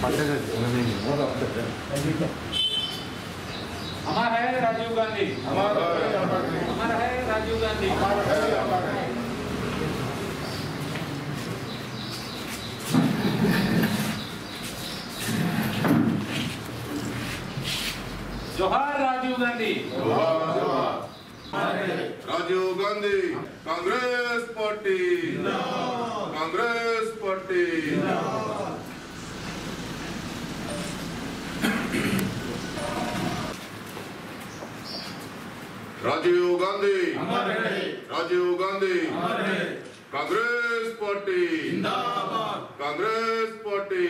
अमर है राजीव गांधी अमर है राजीव गांधी जोहार Rajiv Gandhi Rajiv Gandhi Congress party Congress party Rajiv Gandhi Rajiv Gandhi Congress party Congress party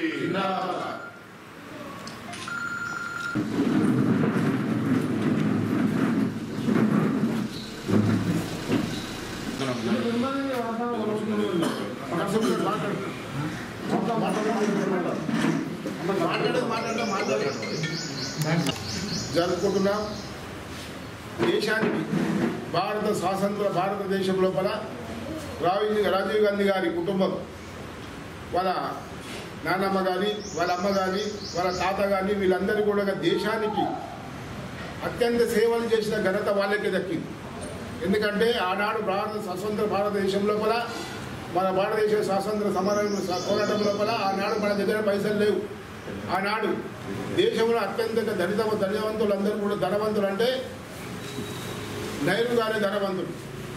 జరుపుకుంటున్నాం దేశానికి భారత స్వాతంత్ర భారతదేశం లోపల రాజీవ్ రాజీవ్ గాంధీ గారి కుటుంబం వాళ్ళ నాన్నమ్మ కానీ వాళ్ళ అమ్మ కానీ వాళ్ళ తాత కానీ వీళ్ళందరూ కూడా దేశానికి అత్యంత సేవలు చేసిన ఘనత వాళ్ళకే దక్కింది ఎందుకంటే ఆనాడు భారత స్వతంత్ర భారతదేశం లోపల మన భారతదేశ స్వాతంత్ర సమరం పోరాటం లోపల ఆనాడు మన దగ్గర పైసలు లేవు ఆనాడు దేశంలో అత్యంత దళిత ధనవంతులు అందరూ కూడా ధనవంతులు అంటే నైరు గారి ధనవంతులు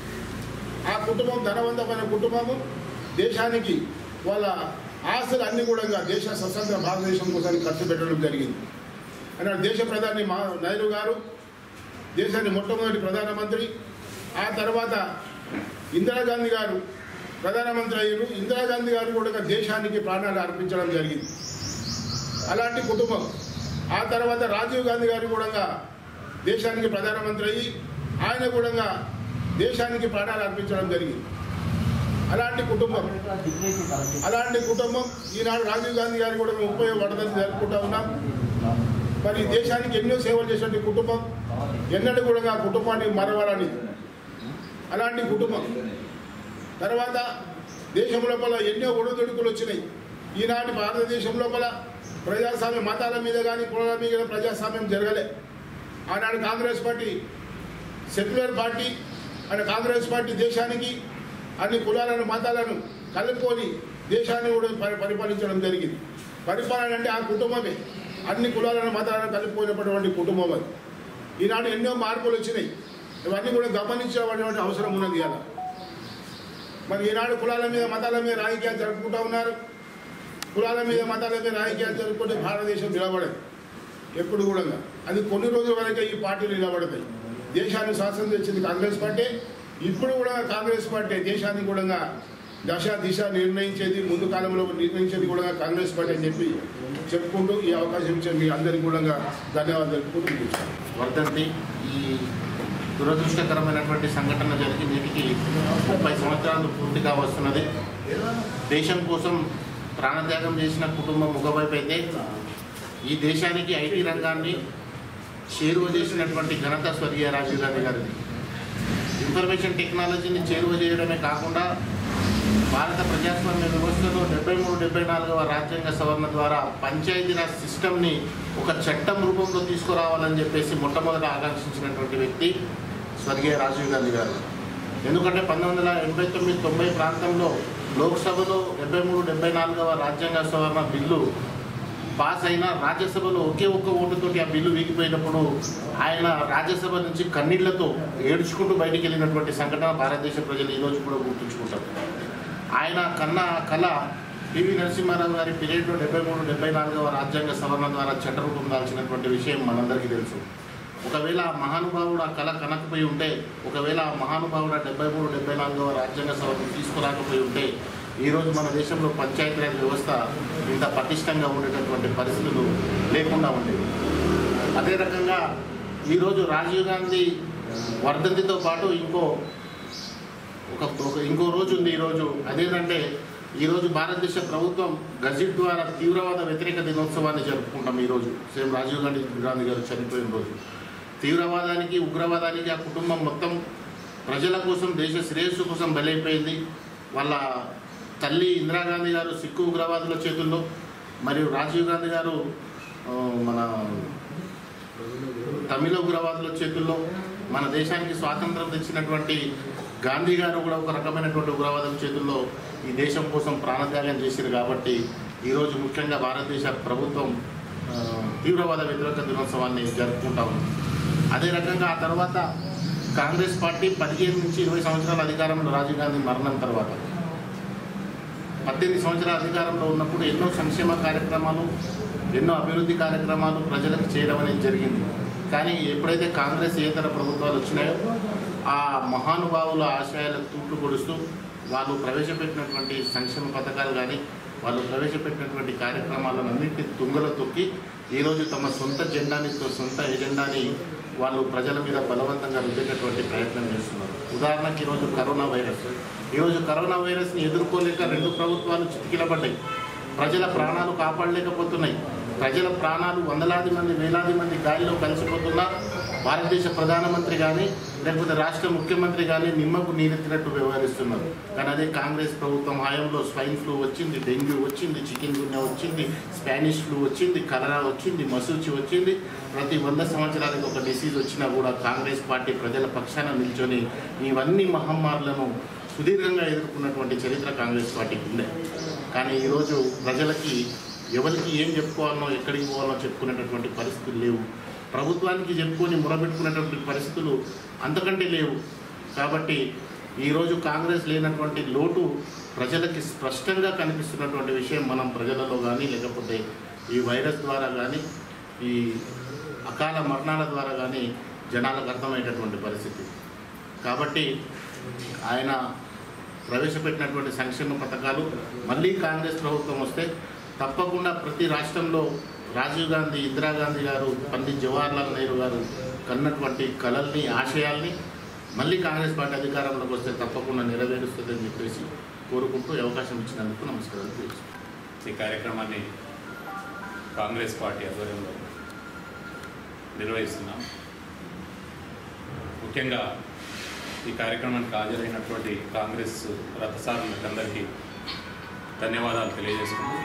ఆ కుటుంబం ధనవంతమైన కుటుంబము దేశానికి వాళ్ళ ఆస్తులు అన్ని కూడా దేశ స్వతంత్ర భారతదేశం కోసం ఖర్చు పెట్టడం జరిగింది అన్నాడు దేశ ప్రధాని మా నెహ్రూ గారు దేశాన్ని మొట్టమొదటి ప్రధానమంత్రి ఆ తర్వాత ఇందిరాగాంధీ గారు ప్రధానమంత్రి అయ్యారు ఇందిరాగాంధీ గారు కూడా దేశానికి ప్రాణాలు అర్పించడం జరిగింది అలాంటి కుటుంబం ఆ తర్వాత రాజీవ్ గాంధీ గారు కూడా దేశానికి ప్రధానమంత్రి అయ్యి ఆయన కూడా దేశానికి ప్రాణాలు అర్పించడం జరిగింది అలాంటి కుటుంబం అలాంటి కుటుంబం ఈనాడు రాజీవ్ గాంధీ గారు కూడా ముప్పై వర్ధంతి జరుపుకుంటా ఉన్నాం మరి దేశానికి ఎన్నో సేవలు చేసిన కుటుంబం ఎన్నడూ కూడా ఆ కుటుంబాన్ని మరవరాని అలాంటి కుటుంబం తర్వాత దేశం లోపల ఎన్నో ఒడిదుడుకులు వచ్చినాయి ఈనాటి భారతదేశం లోపల ప్రజాస్వామ్య మతాల మీద కానీ కులాల మీద ప్రజాస్వామ్యం జరగలే ఆనాడు Congress party secular party and Congress party దేశానికి అన్ని కులాలను మతాలను కలుపుకొని దేశాన్ని కూడా పరి- పరిపాలించడం జరిగింది పరిపాలన అంటే ఆ కుటుంబమే అన్ని కులాలను మతాలను కలిపిపోయినటువంటి కుటుంబం అది ఈనాడు ఎన్నో మార్పులు వచ్చినాయి ఇవన్నీ కూడా గమనించబడినటువంటి అవసరం ఉన్నది అలా మరి ఈనాడు కులాల మీద మతాల మీద రాజకీయాలు జరుపుకుంటూ ఉన్నారు కులాల మీద మతాల మీద రాజకీయాలు జరుపుకుంటే భారతదేశం నిలబడదు ఎప్పుడు కూడా అది కొన్ని రోజుల వరకే ఈ పార్టీలు నిలబడతాయి దేశాన్ని స్వాతంత్రం తెచ్చింది కాంగ్రెస్ పార్టీ ఇప్పుడు కూడా కాంగ్రెస్ పార్టీ దేశాన్ని కూడా దశ దిశ నిర్ణయించేది ముందు కాలంలో నిర్ణయించేది కూడా కాంగ్రెస్ పార్టీ అని చెప్పి చెప్పుకుంటూ ఈ అవకాశం ఇచ్చే మీ అందరికీ కూడా ధన్యవాదాలు తెలుపుకుంటూ ముగిస్తున్నాను. వర్ధంతి ఈ దురదృష్టకరమైనటువంటి సంఘటన జరిగి నేటికి ముప్పై సంవత్సరాలు పూర్తిగా వస్తున్నది దేశం కోసం ప్రాణత్యాగం చేసిన కుటుంబం ఒకవైపు అయితే ఈ దేశానికి ఐటీ రంగాన్ని చేరువ చేసినటువంటి ఘనత స్వర్గీయ రాజీవ్ గాంధీ గారిది ఇన్ఫర్మేషన్ టెక్నాలజీని చేరువ చేయడమే కాకుండా భారత ప్రజాస్వామ్య వ్యవస్థలో డెబ్బై మూడు డెబ్బై నాలుగవ రాజ్యాంగ సవరణ ద్వారా పంచాయతీరాజ్ సిస్టమ్ని ఒక చట్టం రూపంలో తీసుకురావాలని చెప్పేసి మొట్టమొదట ఆకాంక్షించినటువంటి వ్యక్తి స్వర్గీయ రాజీవ్ గాంధీ గారు ఎందుకంటే పంతొమ్మిది వందల ఎనభై తొమ్మిది తొంభై ప్రాంతంలో లోక్సభలో డెబ్బై మూడు డెబ్బై నాలుగవ రాజ్యాంగ సవరణ బిల్లు పాస్ అయిన రాజ్యసభలో ఒకే ఒక్క ఓటుతోటి ఆ బిల్లు వీగిపోయినప్పుడు ఆయన రాజ్యసభ నుంచి కన్నీళ్లతో ఏడ్చుకుంటూ బయటికి వెళ్ళినటువంటి సంఘటన భారతదేశ ప్రజలు ఈరోజు కూడా గుర్తుంచుకుంటారు ఆయన కన్న కళ పివి నరసింహారావు గారి పీరియడ్లో డెబ్బై మూడు డెబ్బై నాలుగవ రాజ్యాంగ సవరణ ద్వారా చట్టరూపం దాల్చినటువంటి విషయం మనందరికీ తెలుసు ఒకవేళ ఆ మహానుభావుడు ఆ కళ కనకపోయి ఉంటే ఒకవేళ ఆ మహానుభావుడు ఆ డెబ్బై మూడు డెబ్బై నాలుగవ రాజ్యాంగ సవరణ తీసుకురాకపోయి ఉంటే ఈరోజు మన దేశంలో పంచాయతీరాజ్ వ్యవస్థ ఇంత పటిష్టంగా ఉండేటటువంటి పరిస్థితులు లేకుండా ఉండేవి అదే రకంగా ఈరోజు రాజీవ్ గాంధీ వర్ధంతితో పాటు ఇంకో ఒక ఒక ఇంకో రోజు ఉంది ఈరోజు అదేంటంటే ఈరోజు భారతదేశ ప్రభుత్వం గజెట్ ద్వారా తీవ్రవాద వ్యతిరేక దినోత్సవాన్ని జరుపుకుంటాం ఈరోజు సేమ్ రాజీవ్ గాంధీ గాంధీ గారు చనిపోయిన రోజు తీవ్రవాదానికి ఉగ్రవాదానికి ఆ కుటుంబం మొత్తం ప్రజల కోసం దేశ శ్రేయస్సు కోసం బలైపోయింది వాళ్ళ తల్లి ఇందిరాగాంధీ గారు సిక్కు ఉగ్రవాదుల చేతుల్లో మరియు రాజీవ్ గాంధీ గారు ఆ, మన తమిళ ఉగ్రవాదుల చేతుల్లో మన దేశానికి స్వాతంత్రం తెచ్చినటువంటి గాంధీ గారు కూడా ఒక రకమైనటువంటి ఉగ్రవాదుల చేతుల్లో ఈ దేశం కోసం ప్రాణత్యాగం చేశారు కాబట్టి ఈరోజు ముఖ్యంగా భారతదేశ ప్రభుత్వం ఆ, తీవ్రవాద వ్యతిరేక దినోత్సవాన్ని జరుపుకుంటా ఉంది అదే రకంగా ఆ తర్వాత కాంగ్రెస్ పార్టీ పదిహేను నుంచి ఇరవై సంవత్సరాల అధికారంలో రాజీవ్ గాంధీ మరణం తర్వాత పద్దెనిమిది సంవత్సరాల అధికారంలో ఉన్నప్పుడు ఎన్నో సంక్షేమ కార్యక్రమాలు ఎన్నో అభివృద్ధి కార్యక్రమాలు ప్రజలకు చేయడం అనేది జరిగింది కానీ ఎప్పుడైతే కాంగ్రెస్ ఏతర ప్రభుత్వాలు వచ్చినాయో ఆ మహానుభావుల ఆశయాలకు తూట్లు పొడుస్తూ వాళ్ళు ప్రవేశపెట్టినటువంటి సంక్షేమ పథకాలు కానీ వాళ్ళు ప్రవేశపెట్టినటువంటి కార్యక్రమాలను అన్నింటినీ తుంగలో తొక్కి ఈరోజు తమ సొంత జెండాని సొంత ఎజెండాని వాళ్ళు ప్రజల మీద బలవంతంగా రుద్దేటటువంటి ప్రయత్నం చేస్తున్నారు ఉదాహరణకి ఈరోజు కరోనా వైరస్ ఈరోజు కరోనా వైరస్ని ఎదుర్కోలేక రెండు ప్రభుత్వాలు చితికిలబడ్డాయి ప్రజల ప్రాణాలు కాపాడలేకపోతున్నాయి ప్రజల ప్రాణాలు వందలాది మంది వేలాది మంది గాలిలో కలిసిపోతున్నా భారతదేశ ప్రధానమంత్రి కానీ లేకపోతే రాష్ట్ర ముఖ్యమంత్రి కానీ నిమ్మకు నీరెత్తినట్టు వ్యవహరిస్తున్నారు కానీ అదే కాంగ్రెస్ ప్రభుత్వం హయాంలో స్వైన్ ఫ్లూ వచ్చింది డెంగ్యూ వచ్చింది చికెన్ గున్యా వచ్చింది స్పానిష్ ఫ్లూ వచ్చింది కలరా వచ్చింది మసూచి వచ్చింది ప్రతి వంద సంవత్సరాలకు ఒక డిసీజ్ వచ్చినా కూడా కాంగ్రెస్ పార్టీ ప్రజల పక్షాన నిల్చొని ఇవన్నీ మహమ్మారులను సుదీర్ఘంగా ఎదుర్కొన్నటువంటి చరిత్ర కాంగ్రెస్ పార్టీకి ఉండే కానీ ఈరోజు ప్రజలకి ఎవరికి ఏం చెప్పుకోవాలనో ఎక్కడికి పోవాలనో చెప్పుకునేటటువంటి పరిస్థితులు లేవు ప్రభుత్వానికి చెప్పుకొని మొరబెట్టుకునేటువంటి పరిస్థితులు అంతకంటే లేవు కాబట్టి ఈరోజు కాంగ్రెస్ లేనటువంటి లోటు ప్రజలకి స్పష్టంగా కనిపిస్తున్నటువంటి విషయం మనం ప్రజలలో కానీ లేకపోతే ఈ వైరస్ ద్వారా కానీ ఈ అకాల మరణాల ద్వారా కానీ జనాలకు అర్థమయ్యేటటువంటి పరిస్థితి కాబట్టి ఆయన ప్రవేశపెట్టినటువంటి సంక్షేమ పథకాలు మళ్ళీ కాంగ్రెస్ ప్రభుత్వం వస్తే తప్పకుండా ప్రతి రాష్ట్రంలో రాజీవ్ గాంధీ ఇందిరాగాంధీ గారు పండిత్ జవహర్లాల్ నెహ్రూ గారు కన్నటువంటి కళల్ని ఆశయాల్ని మళ్ళీ కాంగ్రెస్ పార్టీ అధికారంలోకి వస్తే తప్పకుండా నెరవేరుస్తుందని చెప్పేసి కోరుకుంటూ ఈ అవకాశం ఇచ్చినందుకు నమస్కారాలు తెలియజేస్తున్నాను. ఈ కార్యక్రమాన్ని కాంగ్రెస్ పార్టీ ఆధ్వర్యంలో నిర్వహిస్తున్నాం ముఖ్యంగా ఈ కార్యక్రమానికి హాజరైనటువంటి కాంగ్రెస్ రథసారులకందరికీ ధన్యవాదాలు తెలియజేసుకుంటూ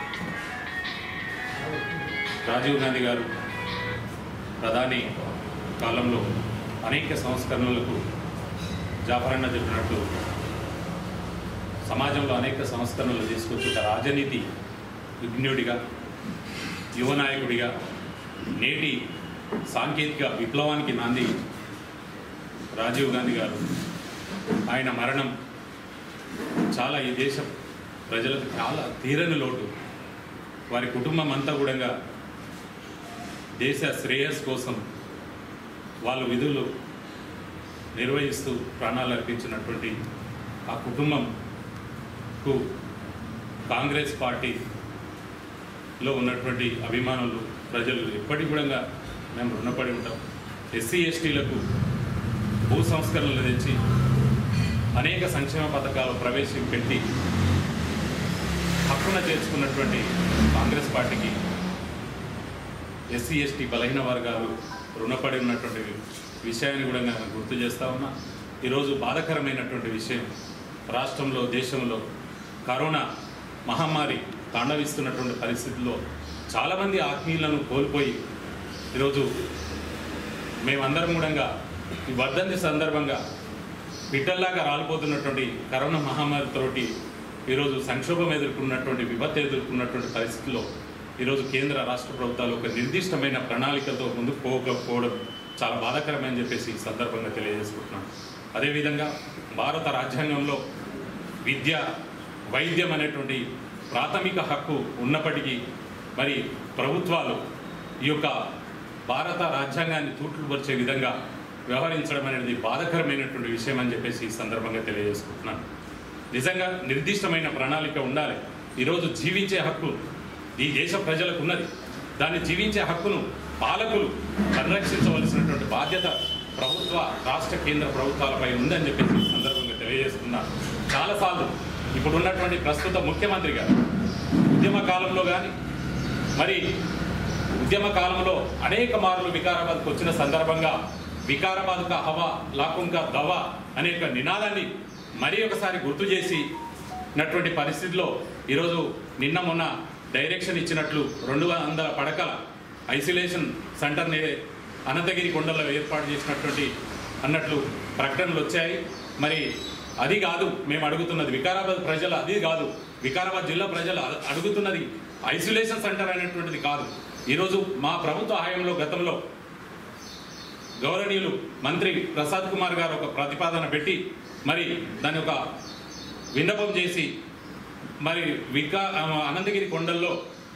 రాజీవ్ గాంధీ గారు ప్రధాని కాలంలో అనేక సంస్కరణలకు జాఫరన్న చెప్పినట్టు సమాజంలో అనేక సంస్కరణలు తీసుకొచ్చి ఒక రాజనీతి విజ్ఞుడిగా యువ నాయకుడిగా నేటి సాంకేతిక విప్లవానికి నాంది రాజీవ్ గాంధీ గారు ఆయన మరణం చాలా ఈ దేశ ప్రజలకు చాలా తీరని లోటు వారి కుటుంబం అంతా కూడా దేశ శ్రేయస్ కోసం వాళ్ళ విధులు నిర్వహిస్తూ ప్రాణాలు అర్పించినటువంటి ఆ కుటుంబంకు కాంగ్రెస్ పార్టీలో ఉన్నటువంటి అభిమానులు ప్రజలు ఎప్పటికి కూడా మేము రుణపడి ఉంటాం ఎస్సీ ఎస్టీలకు భూ సంస్కరణలు తెచ్చి అనేక సంక్షేమ పథకాలు ప్రవేశపెట్టి హక్కున చేర్చుకున్నటువంటి కాంగ్రెస్ పార్టీకి ఎస్సీ ఎస్టీ బలహీన వర్గాలు రుణపడి ఉన్నటువంటి విషయాన్ని కూడా నేను గుర్తు చేస్తా ఉన్నా ఈరోజు బాధకరమైనటువంటి విషయం రాష్ట్రంలో దేశంలో కరోనా మహమ్మారి తాండవిస్తున్నటువంటి పరిస్థితుల్లో చాలామంది ఆత్మీయులను కోల్పోయి ఈరోజు మేమందరం కూడా ఈ వర్ధంతి సందర్భంగా బిడ్డల్లాగా రాలిపోతున్నటువంటి కరోనా మహమ్మారితోటి ఈరోజు సంక్షోభం ఎదుర్కొన్నటువంటి విపత్తు ఎదుర్కొన్నటువంటి పరిస్థితుల్లో ఈరోజు కేంద్ర రాష్ట్ర ప్రభుత్వాలు ఒక నిర్దిష్టమైన ప్రణాళికతో ముందుకు పోకపోవడం చాలా బాధాకరమని చెప్పేసి ఈ సందర్భంగా తెలియజేసుకుంటున్నాను అదేవిధంగా భారత రాజ్యాంగంలో విద్య వైద్యం అనేటువంటి ప్రాథమిక హక్కు ఉన్నప్పటికీ మరి ప్రభుత్వాలు ఈ యొక్క భారత రాజ్యాంగాన్ని తూట్లు పరిచే విధంగా వ్యవహరించడం అనేది బాధకరమైనటువంటి విషయం అని చెప్పేసి ఈ సందర్భంగా తెలియజేసుకుంటున్నాను నిజంగా నిర్దిష్టమైన ప్రణాళిక ఉండాలి ఈరోజు జీవించే హక్కు ఈ దేశ ప్రజలకు ఉన్నది దాన్ని జీవించే హక్కును పాలకులు పరిరక్షించవలసినటువంటి బాధ్యత ప్రభుత్వ రాష్ట్ర కేంద్ర ప్రభుత్వాలపై ఉందని చెప్పేసి ఈ సందర్భంగా తెలియజేస్తున్నా చాలాసార్లు ఇప్పుడు ఉన్నటువంటి ప్రస్తుత ముఖ్యమంత్రి గారు ఉద్యమ కాలంలో కానీ మరి ఉద్యమ కాలంలో అనేక మార్లు వికారాబాద్కు వచ్చిన సందర్భంగా వికారాబాద్ కా హవా లాకుంకా దవా అనే ఒక నినాదాన్ని మరీ ఒకసారి గుర్తు చేసి నటువంటి పరిస్థితిలో ఈరోజు నిన్న మొన్న డైరెక్షన్ ఇచ్చినట్లు రెండు వందల పడకల ఐసోలేషన్ సెంటర్ని అనంతగిరి కొండల్లో ఏర్పాటు చేసినటువంటి అన్నట్లు ప్రకటనలు వచ్చాయి మరి అది కాదు మేము అడుగుతున్నది వికారాబాద్ ప్రజలు అది కాదు వికారాబాద్ జిల్లా ప్రజలు అ- అడుగుతున్నది ఐసోలేషన్ సెంటర్ అనేటువంటిది కాదు ఈరోజు మా ప్రభుత్వ హయాంలో గతంలో గౌరవనీయులు మంత్రి ప్రసాద్ కుమార్ గారు ఒక ప్రతిపాదన పెట్టి మరి దాని ఒక విన్నపం చేసి మరి వికా ఆ, అనంతగిరి కొండల్లో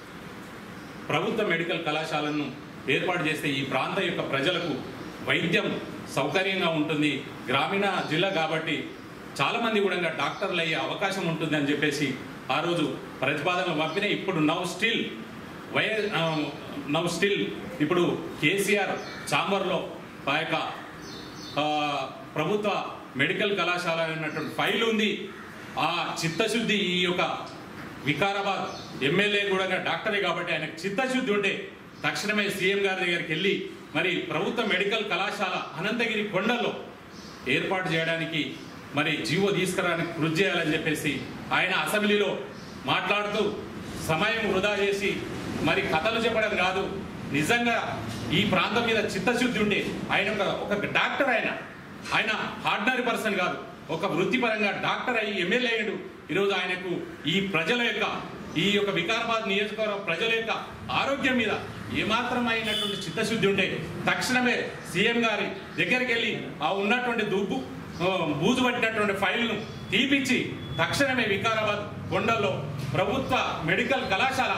ప్రభుత్వ మెడికల్ కళాశాలను ఏర్పాటు చేస్తే ఈ ప్రాంత యొక్క ప్రజలకు వైద్యం సౌకర్యంగా ఉంటుంది గ్రామీణ జిల్లా కాబట్టి చాలామంది కూడా డాక్టర్లు అయ్యే అవకాశం ఉంటుంది అని చెప్పేసి ఆ రోజు ప్రతిపాదన పంపిన ఇప్పుడు now still why now still ఇప్పుడు కేసీఆర్ చాంబర్లో ఆ యొక్క ఆ, ప్రభుత్వ మెడికల్ కళాశాల అన్నటువంటి ఫైల్ ఉంది ఆ చిత్తశుద్ధి ఈ యొక్క వికారాబాద్ ఎమ్మెల్యే కూడా డాక్టరే కాబట్టి ఆయనకు చిత్తశుద్ధి ఉంటే తక్షణమే సీఎం గారి దగ్గరికి వెళ్ళి మరి ప్రభుత్వ మెడికల్ కళాశాల అనంతగిరి కొండల్లో ఏర్పాటు చేయడానికి మరి జీవో తీసుకురావడానికి కృషి చేయాలని చెప్పేసి ఆయన అసెంబ్లీలో మాట్లాడుతూ సమయం వృధా చేసి మరి కథలు చెప్పడం కాదు నిజంగా ఈ ప్రాంతం మీద చిత్తశుద్ధి ఉంటే ఆయన ఒక ఒక డాక్టర్ ఆయన ఆయన ఆర్డినరీ పర్సన్ కాదు ఒక వృత్తిపరంగా డాక్టర్ అయ్యి ఎమ్మెల్యే అయ్యాడు ఈరోజు ఆయనకు ఈ ప్రజల యొక్క ఈ యొక్క వికారాబాద్ నియోజకవర్గ ప్రజల యొక్క ఆరోగ్యం మీద ఏమాత్రం అయినటువంటి చిత్తశుద్ధి ఉంటే తక్షణమే సీఎం గారి దగ్గరికి వెళ్ళి ఆ ఉన్నటువంటి దుబ్బు ఆ, బూజు పట్టినటువంటి ఫైల్ను తీపిచ్చి తక్షణమే వికారాబాద్ కొండల్లో ప్రభుత్వ మెడికల్ కళాశాల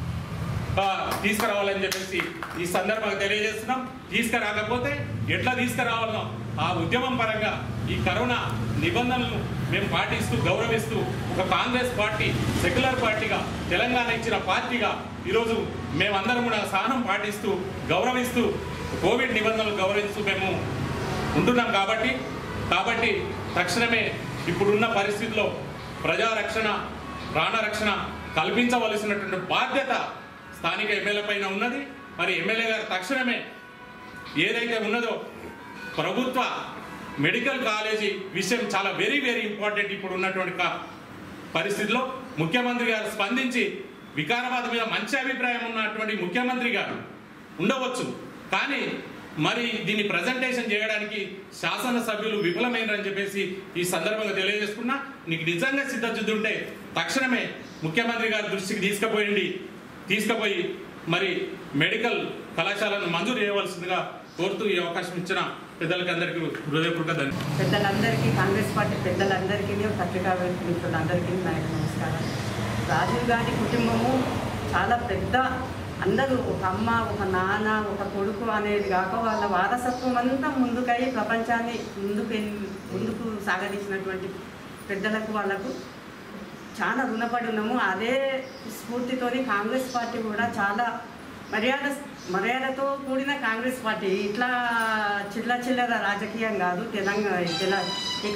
ఆ, తీసుకురావాలని చెప్పేసి ఈ సందర్భంగా తెలియజేస్తున్నాం తీసుకురాకపోతే ఎట్లా తీసుకురావాలనో ఆ ఉద్యమం పరంగా ఈ కరోనా నిబంధనలను మేము పాటిస్తూ గౌరవిస్తూ ఒక కాంగ్రెస్ పార్టీ సెక్యులర్ పార్టీగా తెలంగాణ ఇచ్చిన పార్టీగా ఈరోజు మేమందరం కూడా సహనం పాటిస్తూ గౌరవిస్తూ కోవిడ్ నిబంధనలు గౌరవిస్తూ మేము ఉంటున్నాం కాబట్టి కాబట్టి తక్షణమే ఇప్పుడున్న పరిస్థితిలో ప్రజారక్షణ ప్రాణరక్షణ కల్పించవలసినటువంటి బాధ్యత స్థానిక ఎమ్మెల్యే పైన ఉన్నది మరి ఎమ్మెల్యే గారు తక్షణమే ఏదైతే ఉన్నదో ప్రభుత్వ మెడికల్ కాలేజీ విషయం చాలా వెరీ వెరీ ఇంపార్టెంట్ ఇప్పుడు ఉన్నటువంటి కా- పరిస్థితిలో ముఖ్యమంత్రి గారు స్పందించి వికారాబాద్ మీద మంచి అభిప్రాయం ఉన్నటువంటి ముఖ్యమంత్రి గారు ఉండవచ్చు కానీ మరి దీన్ని ప్రజెంటేషన్ చేయడానికి శాసనసభ్యులు విఫలమైనని చెప్పేసి ఈ సందర్భంగా తెలియజేసుకున్నా నీకు నిజంగా సిద్ధశుద్ధి ఉంటే తక్షణమే ముఖ్యమంత్రి గారి దృష్టికి తీసుకుపోయింది తీసుకుపోయి మరి మెడికల్ కళాశాలను మంజూరు చేయవలసిందిగా కోరుతూ ఈ అవకాశం ఇచ్చిన పెద్దలకి అందరికీ హృదయపూర్వక ధన్యవాదాలు పెద్దలందరికీ కాంగ్రెస్ పార్టీ పెద్దలందరికీ పత్రికా మిత్రులందరికీ నా యొక్క నమస్కారం రాజీవ్ గాంధీ కుటుంబము చాలా పెద్ద అందరూ ఒక అమ్మ ఒక నాన్న ఒక కొడుకు అనేది కాక వాళ్ళ వారసత్వం అంతా ముందుకై ప్రపంచాన్ని ముందుకు ముందుకు సాగదీసినటువంటి పెద్దలకు వాళ్ళకు చాలా రుణపడి ఉన్నాము అదే స్ఫూర్తితోని కాంగ్రెస్ పార్టీ కూడా చాలా మర్యాద మర్యాదతో కూడిన కాంగ్రెస్ పార్టీ ఇట్లా చిల్ల చిల్లర రాజకీయం కాదు తెలంగాణ తెల ఇక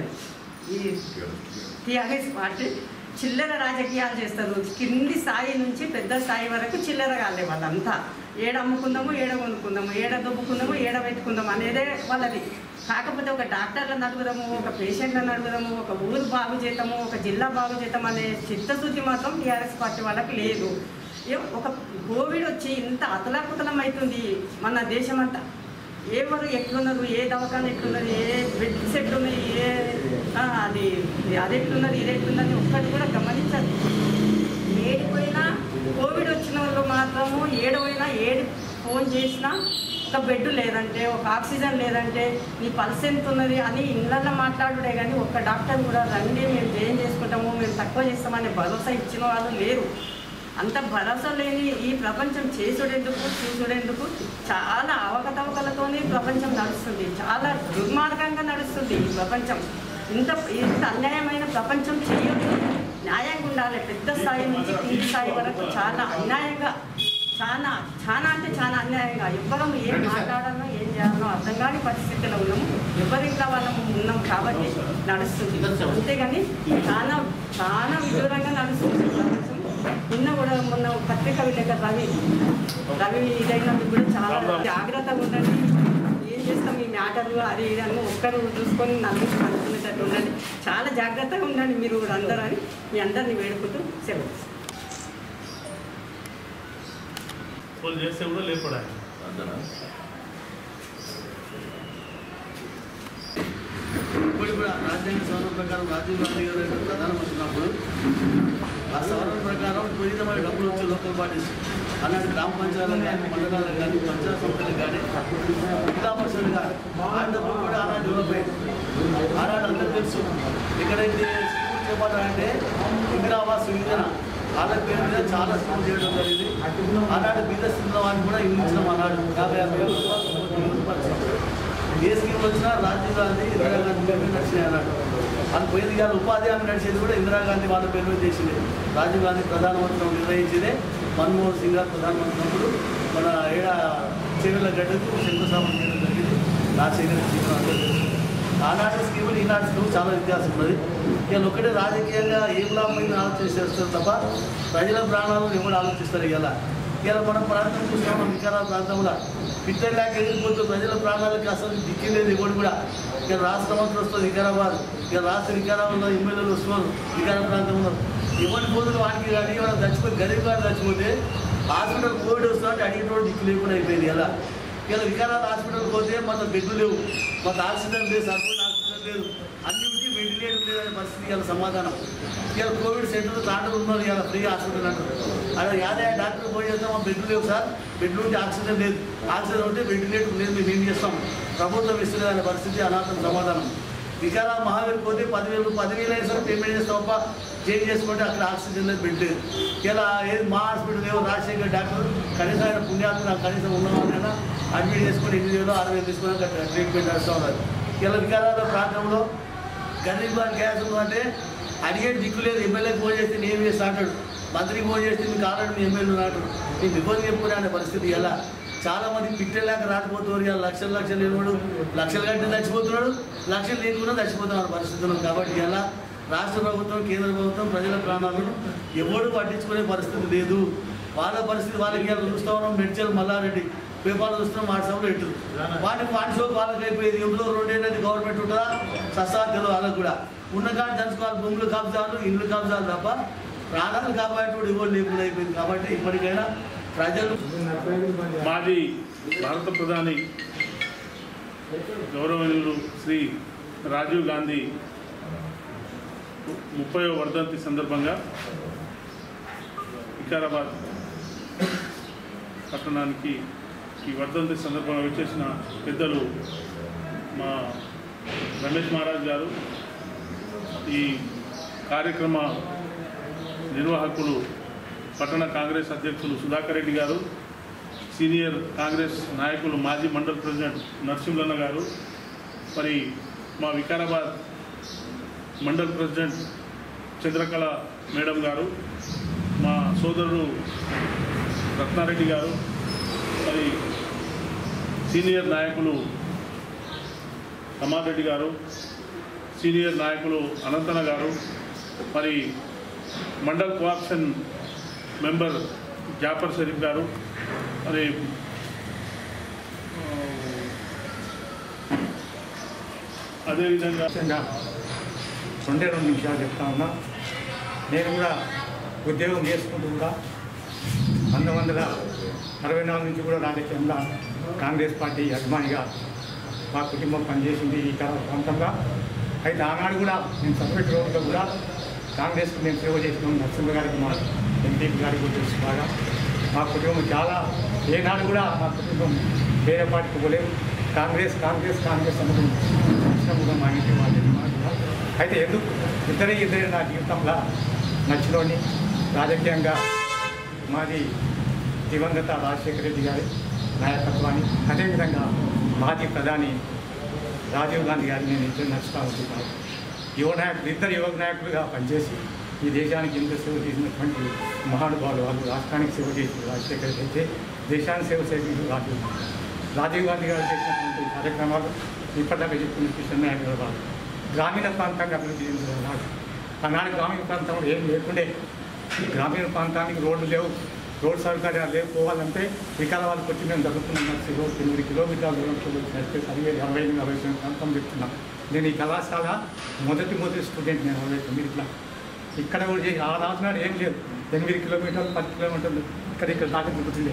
ఈ టీఆర్ఎస్ పార్టీ చిల్లర రాజకీయాలు చేస్తారు కింది స్థాయి నుంచి పెద్ద స్థాయి వరకు చిల్లర కాలే వాళ్ళంతా ఏడ అమ్ముకుందాము ఏడ కొనుక్కుందాము ఏడ దొబ్బుకుందాము ఏడ పెట్టుకుందాము అనేదే వాళ్ళది కాకపోతే ఒక డాక్టర్లను నడుపుదాము ఒక పేషెంట్లను నడుపుదాము ఒక ఊరు బాగు చేద్దాము ఒక జిల్లా బాగు చేద్దాం అనే చిత్తశుద్ధి మాత్రం టీఆర్ఎస్ పార్టీ వాళ్ళకి లేదు ఏ- ఒక కోవిడ్ వచ్చి ఇంత అతలాకుతలం అవుతుంది మన దేశమంతా ఎవరు ఎట్లున్నారు ఏ దవాఖాన ఎట్లున్నది ఏ బెడ్స్ ఎట్లున్నాయి ఏ ఆ, అది అది ఎట్లున్నది ఇది ఎట్లున్నది ఒక్కటి కూడా గమనించదు ఏడిపోయినా కోవిడ్ వచ్చిన వాళ్ళు మాత్రము ఏడవైనా ఏడు ఫోన్ చేసినా ఒక బెడ్ లేదంటే ఒక ఆక్సిజన్ లేదంటే నీ పల్స్ ఎంత ఉన్నది అని ఇళ్ళల్లో మాట్లాడుడే కానీ ఒక్క డాక్టర్ కూడా రండి మేము జయం చేసుకుంటాము మేము తక్కువ చేస్తామనే భరోసా ఇచ్చిన వాళ్ళు లేరు అంత భరోసా లేని ఈ ప్రపంచం చేసుడెందుకు చూసుడెందుకు చాలా అవకతవకలతోనే ప్రపంచం నడుస్తుంది చాలా దుర్మార్గంగా నడుస్తుంది ఈ ప్రపంచం ఇంత ఇంత అన్యాయమైన ప్రపంచం చేయొద్దు న్యాయంగా ఉండాలి పెద్ద స్థాయి నుంచి కింది స్థాయి వరకు చాలా అన్యాయంగా చాలా చాలా అంటే చాలా అన్యాయంగా ఎవ్వరం ఏం మాట్లాడాలో ఏం చేయాలో అర్థం కాని పరిస్థితిలో ఉన్నాము ఎవరింట్లో వాళ్ళం ఉన్నాం కాబట్టి నడుస్తుంది అంతేగాని చాలా చాలా విదూరంగా నడుస్తుంది ప్రపంచం నిన్న కూడా మొన్న పత్రిక విలేకరు రవి రవి ఇదైనందుకు కూడా చాలా జాగ్రత్తగా ఉండండి ఏం చేస్తాం ఈ మ్యాటర్లు అది ఇది అని ఒక్కరు చూసుకొని నలుగురు అనుకునేటట్టు ఉండండి చాలా జాగ్రత్తగా ఉండండి మీరు కూడా అందరూ అని మీ అందరిని వేడుకుంటూ సెలవు ఫోన్ చేస్తే కూడా లేపడు ఆయన ఇప్పుడు కూడా రాజ్యాంగ సవరణ ప్రకారం రాజీవ్ గాంధీ గారు అయితే ప్రధానమంత్రి ఉన్నప్పుడు ఆ సవరణ ప్రకారం వివిధమైన డబ్బులు వచ్చే లోకల్ బాడీస్ అలాంటి గ్రామ పంచాయతీలకు కానీ మండలాలకు కానీ పంచాయత్ సంస్థలకు కానీ జిల్లా పరిషత్ కానీ ఆ డబ్బులు కూడా ఆనాడు డెవలప్ అయ్యింది ఆనాడు అందరూ తెలుసు ఎక్కడైతే స్కూల్ చేపట్టాలంటే ఇందిరావాస్ యువజన వాళ్ళ పేరు మీద చాలా స్కూల్ చేయడం జరిగింది ఆనాడు బీద స్థితిలో వాడిని కూడా ఇల్లు ఇచ్చినాం ఆనాడు యాభై యాభై వేల రూపాయలు రూపాయలు ఏ స్కీమ్ వచ్చినా రాజీవ్ గాంధీ ఇందిరాగాంధీ పేరు మీద నడిచినాయి అన్నాడు అది పోయింది కానీ ఉపాధి హామీ నడిచేది కూడా ఇందిరాగాంధీ వాళ్ళ పేరు మీద చేసింది రాజీవ్ గాంధీ ప్రధానమంత్రి నిర్వహించిందే మన్మోహన్ సింగ్ గారు ప్రధానమంత్రి ఉన్నప్పుడు మన ఏడ చెవిల గడ్డకు శంకుస్థాపన చేయడం జరిగింది రాజశేఖర స్కీమ్ అందరూ తెలుసు. ఆనాటి స్కీములు ఈనాటి స్కీములు చాలా వ్యత్యాసం ఉన్నది ఇవాళ ఒకటే రాజకీయంగా ఏం లాభమైంది ఆలోచన చేస్తారు తప్ప ప్రజల ప్రాణాలను ఎవరు ఆలోచిస్తారు ఇలా ఇలా మన ప్రాంతం చూస్తాం వికారాల ప్రాంతంలో పిట్టలేక ఎగిరిపోతూ ప్రజల ప్రాణాలకి అసలు దిక్కిలేదు ఎవడు కూడా ఇక రాష్ట్ర మంత్రి వస్తుంది వికారాబాద్ ఇక రాష్ట్ర వికారాబాద్లో ఎమ్మెల్యేలు వస్తున్నారు వికారా ప్రాంతంలో ఎవరి పోతులు వాడికి కానీ ఎవరైనా చచ్చిపోయి గరీబ్ గారు చచ్చిపోతే హాస్పిటల్ కోవిడ్ వస్తుందంటే అడిగినోడు దిక్కు లేకుండా అయిపోయింది ఎలా ఇలా వికారాబాద్ హాస్పిటల్ పోతే మన బెడ్లు లేవు మన ఆక్సిజన్ లేదు సరిపోయిన ఆక్సిజన్ లేదు అన్ని ఉంటే వెంటిలేటర్ లేదనే పరిస్థితి ఇలా సమాధానం ఇలా కోవిడ్ సెంటర్ తాండలు ఉన్నారు ఇలా ఫ్రీ హాస్పిటల్ అంటారు అక్కడ యాదే డాక్టర్ పోయి చేస్తాం మా బెడ్లు లేవు సార్ బెడ్లు ఉంటే ఆక్సిజన్ లేదు ఆక్సిజన్ ఉంటే వెంటిలేటర్ లేదు మేము ఏం చేస్తాం ప్రభుత్వం ఇస్తుంది అనే పరిస్థితి అనాథం సమాధానం వికారా మహావీర్ పోతే పదివేలు పదివేలు అయినా సరే పేమెంట్ చేస్తాం తప్ప చేంజ్ చేసుకుంటే అక్కడ ఆక్సిజన్ లేదు బెడ్ లేదు ఇలా ఏది మా హాస్పిటల్ ఏవో రాజశేఖర్ డాక్టర్ కనీసం ఆయన పుణ్యాత్మ నాకు కనీసం ఉన్నవాళ్ళైనా అడ్మిట్ చేసుకొని ఎనిమిది వేలు ఆరు వేలు తీసుకొని అక్కడ ట్రీట్మెంట్ నడుస్తూ ఉన్నారు ఇలా వికారాల ప్రాంతంలో గరీబ్ బాన్ గ్యాస్ అంటే అడిగేది దిక్కు లేదు ఎమ్మెల్యేకి ఫోన్ చేస్తే నేను చేస్తా అంటాడు మంత్రికి ఫోన్ చేస్తే మీకు ఆల్రెడీ మీ ఎమ్మెల్యే ఉన్నాడు మీకు ఇబ్బంది చెప్పుకునే అనే పరిస్థితి ఎలా చాలా మంది పిట్టలేక రాకపోతున్నారు ఇలా లక్షలు లక్షలు లేనివాడు లక్షలు కట్టి చచ్చిపోతున్నాడు లక్షలు లేకుండా చచ్చిపోతున్నారు పరిస్థితి ఉన్నది కాబట్టి ఎలా రాష్ట్ర ప్రభుత్వం కేంద్ర ప్రభుత్వం ప్రజల ప్రాణాలను ఎవడు పట్టించుకునే పరిస్థితి లేదు వాళ్ళ పరిస్థితి వాళ్ళకి ఇలా చూస్తూ ఉన్నాం మెడ్చల్ మల్లారెడ్డి పేపర్లు చూస్తున్నాం వాట్సాప్లో ఎట్టు వాటికి వాటి షోకి వాళ్ళకి అయిపోయేది ఇంట్లో రెండేళ్ళది గవర్నమెంట్ ఉంటుందా సస్తా తెలియదు వాళ్ళకి కూడా ఉన్న కాడ దంచుకోవాలి భూములు కబ్జాలు ఇల్లు కబ్జాలు తప్ప ప్రాణాలు కాపాడేటోడు ఎవరు లేకుండా అయిపోయింది కాబట్టి ఇప్పటికైనా ప్రజలు మాజీ భారత ప్రధాని గౌరవనీయులు శ్రీ రాజీవ్ గాంధీ ముప్పై వర్ధంతి సందర్భంగా వికారాబాద్ పట్టణానికి ఈ వర్ధంతి సందర్భంగా వచ్చేసిన పెద్దలు మా రమేష్ మహారాజ్ గారు ఈ కార్యక్రమ నిర్వాహకులు పట్టణ కాంగ్రెస్ అధ్యక్షులు సుధాకర్ రెడ్డి గారు సీనియర్ కాంగ్రెస్ నాయకులు మాజీ మండల్ ప్రెసిడెంట్ నరసింహన్న గారు మరి మా వికారాబాద్ మండల్ ప్రెసిడెంట్ చంద్రకళ మేడం గారు మా సోదరుడు రత్నారెడ్డి గారు మరి సీనియర్ నాయకులు రమారెడ్డి గారు సీనియర్ నాయకులు అనంతన గారు మరి మండల్ కోఆప్షన్ మెంబర్ జాఫర్ షరీఫ్ గారు మరి ఆ, అదేవిధంగా ముఖ్యంగా రెండే రెండు నిమిషాలు చెప్తా ఉన్నా నేను కూడా ఉద్యోగం చేసుకుంటూ కూడా పంతొమ్మిది వందల అరవై నాలుగు నుంచి కూడా రాజకీయంగా కాంగ్రెస్ పార్టీ అభిమానిగా మా కుటుంబం పనిచేసింది ఈ కాల ప్రాంతంగా అయితే ఆనాడు కూడా నేను సపరేట్ రోడ్లో కూడా కాంగ్రెస్కి మేము సేవ చేసినాం నరసింహ గారికి మా ఎంపీ గారికి కూడా తెలుసు బాగా మా కుటుంబం చాలా ఏనాడు కూడా మా కుటుంబం వేరే పార్టీకి పోలేదు కాంగ్రెస్ కాంగ్రెస్ కాంగ్రెస్ అనుకుని కూడా మా ఇంటి వాళ్ళు కూడా అయితే ఎందుకు ఇద్దరే ఇద్దరే నా జీవితంలో నచ్చినోని రాజకీయంగా మాది దివంగత రాజశేఖర రెడ్డి గారి నాయకత్వాన్ని అదేవిధంగా మాజీ ప్రధాని రాజీవ్ గాంధీ గారిని నేను ఇద్దరు నచ్చుతా ఉంటున్నాను యువ నాయకులు ఇద్దరు యువ నాయకులుగా పనిచేసి ఈ దేశానికి ఎంత సేవ చేసినటువంటి మహానుభావులు వాళ్ళు రాష్ట్రానికి సేవ చేసిన రాజశేఖర రెడ్డి అయితే దేశానికి సేవ చేసిన రాజీవ్ గాంధీ రాజీవ్ గాంధీ గారు చేసినటువంటి కార్యక్రమాలు ఇప్పటిదాకా చెప్పుకున్న కిషన్ నాయక్ గారు వాళ్ళు గ్రామీణ ప్రాంతానికి అభివృద్ధి చెందిన నాడు ఆనాడు గ్రామీణ ప్రాంతంలో ఏం లేకుండే గ్రామీణ ప్రాంతానికి రోడ్లు లేవు రోడ్ సౌకర్యాలు లేవు పోవాలంటే వికాల వాళ్ళకి వచ్చి మేము జరుగుతున్నాం నడిచి రోడ్ ఎనిమిది కిలోమీటర్ల దూరం నడిపే పదివేలు అరవై ఎనిమిది అరవై తొమ్మిది ప్రాంతం చెప్తున్నాం నేను ఈ కళాశాల మొదటి మొదటి స్టూడెంట్ నేను అరవై తొమ్మిదిలో ఇక్కడ కూడా చేసి ఆ రాసినాడు ఏం లేదు ఎనిమిది కిలోమీటర్లు పది కిలోమీటర్లు ఇక్కడ ఇక్కడ దాకా దిగుతుండే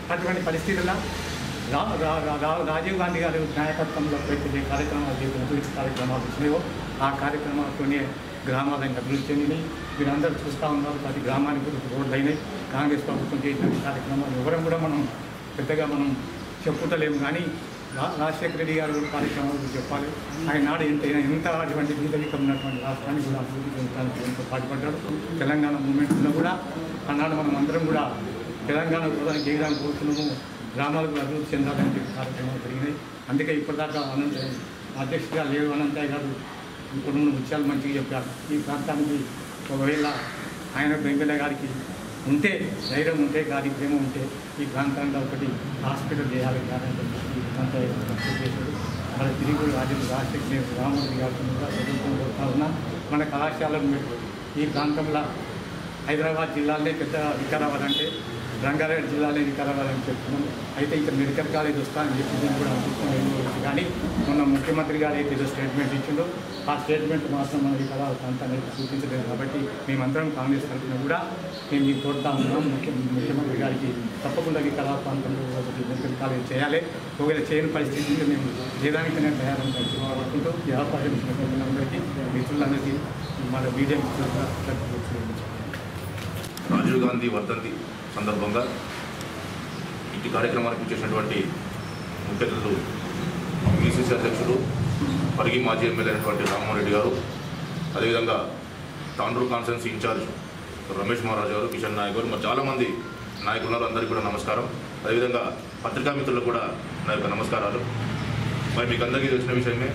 అటువంటి పరిస్థితుల్లో రా రా- రా- రా- రాజీవ్ గాంధీ గారి నాయకత్వంలో పెట్టే కార్యక్రమాలు చేసిన అభివృద్ధి కార్యక్రమాలు వచ్చినాయో ఆ కార్యక్రమాలతోనే గ్రామాలను అభివృద్ధి చెందినాయి మీరందరూ చూస్తూ ఉన్నారు ప్రతి గ్రామానికి కూడా రోడ్లు అయినాయి కాంగ్రెస్ ప్రభుత్వం చేసిన కార్యక్రమాలు ఎవరం కూడా మనం పెద్దగా మనం చెప్పుటలేము కానీ రా- రాజశేఖర రెడ్డి గారు కూడా కార్యక్రమాల గురించి చెప్పాలి ఆయన నాడు ఎంత ఎంత అటువంటి బీదరికం ఉన్నటువంటి రాష్ట్రాన్ని కూడా అభివృద్ధి చెందడానికి ఎంతో పాటుపడ్డాడు తెలంగాణ మూమెంట్లో కూడా ఆనాడు మనం అందరం కూడా తెలంగాణ ప్రధాని చేయడానికి కోరుతున్నాము గ్రామాలకు అభివృద్ధి చెందాలని చెప్పి కార్యక్రమాలు జరిగినాయి అందుకే ఇప్పటిదాకా అనంత అధ్యక్షుడిగా లేవు అనంతయ్య గారు కొన్ని మూడు విషయాలు మంచిగా చెప్పారు ఈ ప్రాంతానికి ఒకవేళ ఆయన వెంకయ్య గారికి ఉంటే ధైర్యం ఉంటే గారికి ప్రేమ ఉంటే ఈ ప్రాంతంలో ఒకటి హాస్పిటల్ చేయాలి కానీ అనంతయ్య గారు ప్రపోజ్ చేశాడు మన తిరిగి రాజు రాజశేఖర రామరెడ్డి గారితో కూడా చదువుకొని పోతా ఉన్నా మన కళాశాలను పెట్టు. ఈ ప్రాంతంలో హైదరాబాద్ జిల్లాలే పెద్ద వికారాబాద్ అంటే రంగారెడ్డి జిల్లాలే వికారాబాద్ అని చెప్తున్నాం అయితే ఇక్కడ మెడికల్ కాలేజ్ వస్తానని చెప్పి నేను కూడా అనుకుంటున్నాను కానీ మొన్న ముఖ్యమంత్రి గారు అయితే ఏదో స్టేట్మెంట్ ఇచ్చిండో ఆ స్టేట్మెంట్ మాత్రం మన వికారాబాద్ ప్రాంతాన్ని చూపించలేదు కాబట్టి మేమందరం కాంగ్రెస్ తరఫున కూడా మేము ఈ కోరుతా ఉన్నాం ముఖ్య ముఖ్యమంత్రి గారికి తప్పకుండా వికారాబాద్ ప్రాంతంలో ఒకటి మెడికల్ కాలేజ్ చేయాలి ఒకవేళ చేయని పరిస్థితి ఉంటే మేము చేయడానికైనా తయారని కోరుకుంటూ ఈ అవకాశం ఇచ్చినటువంటి అందరికీ మిత్రులందరికీ మన మీడియా మిత్రులు కూడా కృతజ్ఞతలు రాజీవ్ గాంధీ వర్ధంతి సందర్భంగా ఇటు కార్యక్రమానికి ఇచ్చేసినటువంటి ముఖ్య అతిథులు బీసీసీ అధ్యక్షుడు పరిగి మాజీ ఎమ్మెల్యే అయినటువంటి రామ్మోహన్ రెడ్డి గారు అదేవిధంగా తాండ్రూరు కాన్ఫరెన్స్ ఇన్ఛార్జ్ రమేష్ మహారాజ్ గారు కిషన్ నాయక్ గారు మరి చాలామంది నాయకులు ఉన్నారు అందరికీ కూడా నమస్కారం అదేవిధంగా పత్రికా మిత్రులకు కూడా నా యొక్క నమస్కారాలు మరి మీకు అందరికీ తెలిసిన విషయమే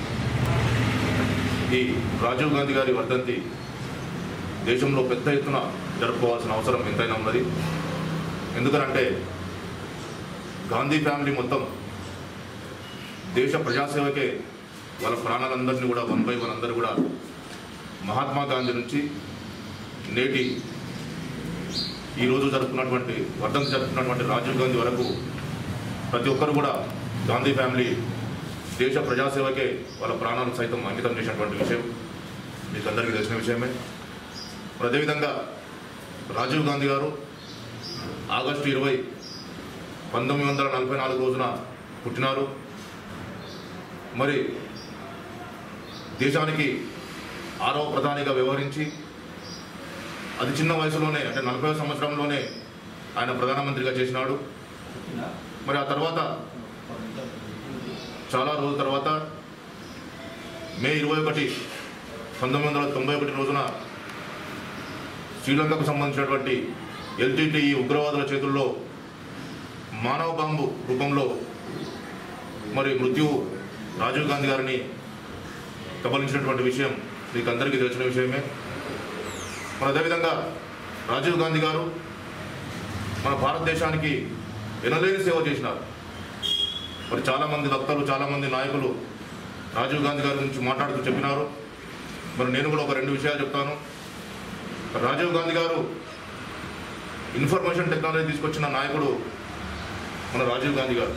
ఈ రాజీవ్ గాంధీ గారి వర్ధంతి దేశంలో పెద్ద ఎత్తున జరుపుకోవాల్సిన అవసరం ఎంతైనా ఉన్నది ఎందుకనంటే గాంధీ ఫ్యామిలీ మొత్తం దేశ ప్రజాసేవకే వాళ్ళ ప్రాణాలందరినీ కూడా వన్ బై వన్ అందరూ కూడా మహాత్మా గాంధీ నుంచి నేటి ఈరోజు జరుపుకున్నటువంటి వర్ధంతి జరుపుకున్నటువంటి రాజీవ్ గాంధీ వరకు ప్రతి ఒక్కరు కూడా గాంధీ ఫ్యామిలీ దేశ ప్రజాసేవకే వాళ్ళ ప్రాణాలను సైతం అంకితం చేసినటువంటి విషయం మీకు అందరికీ తెలిసిన విషయమే మరి అదేవిధంగా రాజీవ్ గాంధీ గారు ఆగస్టు ఇరవై పంతొమ్మిది వందల నలభై నాలుగు రోజున పుట్టినారు మరి దేశానికి ఆరవ ప్రధానిగా వ్యవహరించి అతి చిన్న వయసులోనే అంటే నలభై సంవత్సరంలోనే ఆయన ప్రధానమంత్రిగా చేసినాడు మరి ఆ తర్వాత చాలా రోజుల తర్వాత మే ఇరవై ఒకటి పంతొమ్మిది వందల తొంభై ఒకటి రోజున శ్రీలంకకు సంబంధించినటువంటి ఎల్టీటీఈ ఉగ్రవాదుల చేతుల్లో మానవ బాంబు రూపంలో మరి మృత్యు రాజీవ్ గాంధీ గారిని కబలించినటువంటి విషయం మీకు అందరికీ తెలిసిన విషయమే మరి అదేవిధంగా రాజీవ్ గాంధీ గారు మన భారతదేశానికి ఎనలేని సేవ చేసినారు మరి చాలామంది వక్తలు చాలామంది నాయకులు రాజీవ్ గాంధీ గారి గురించి మాట్లాడుతూ చెప్పినారు మరి నేను కూడా ఒక రెండు విషయాలు చెప్తాను రాజీవ్ గాంధీ గారు ఇన్ఫర్మేషన్ టెక్నాలజీ తీసుకొచ్చిన నాయకుడు మన రాజీవ్ గాంధీ గారు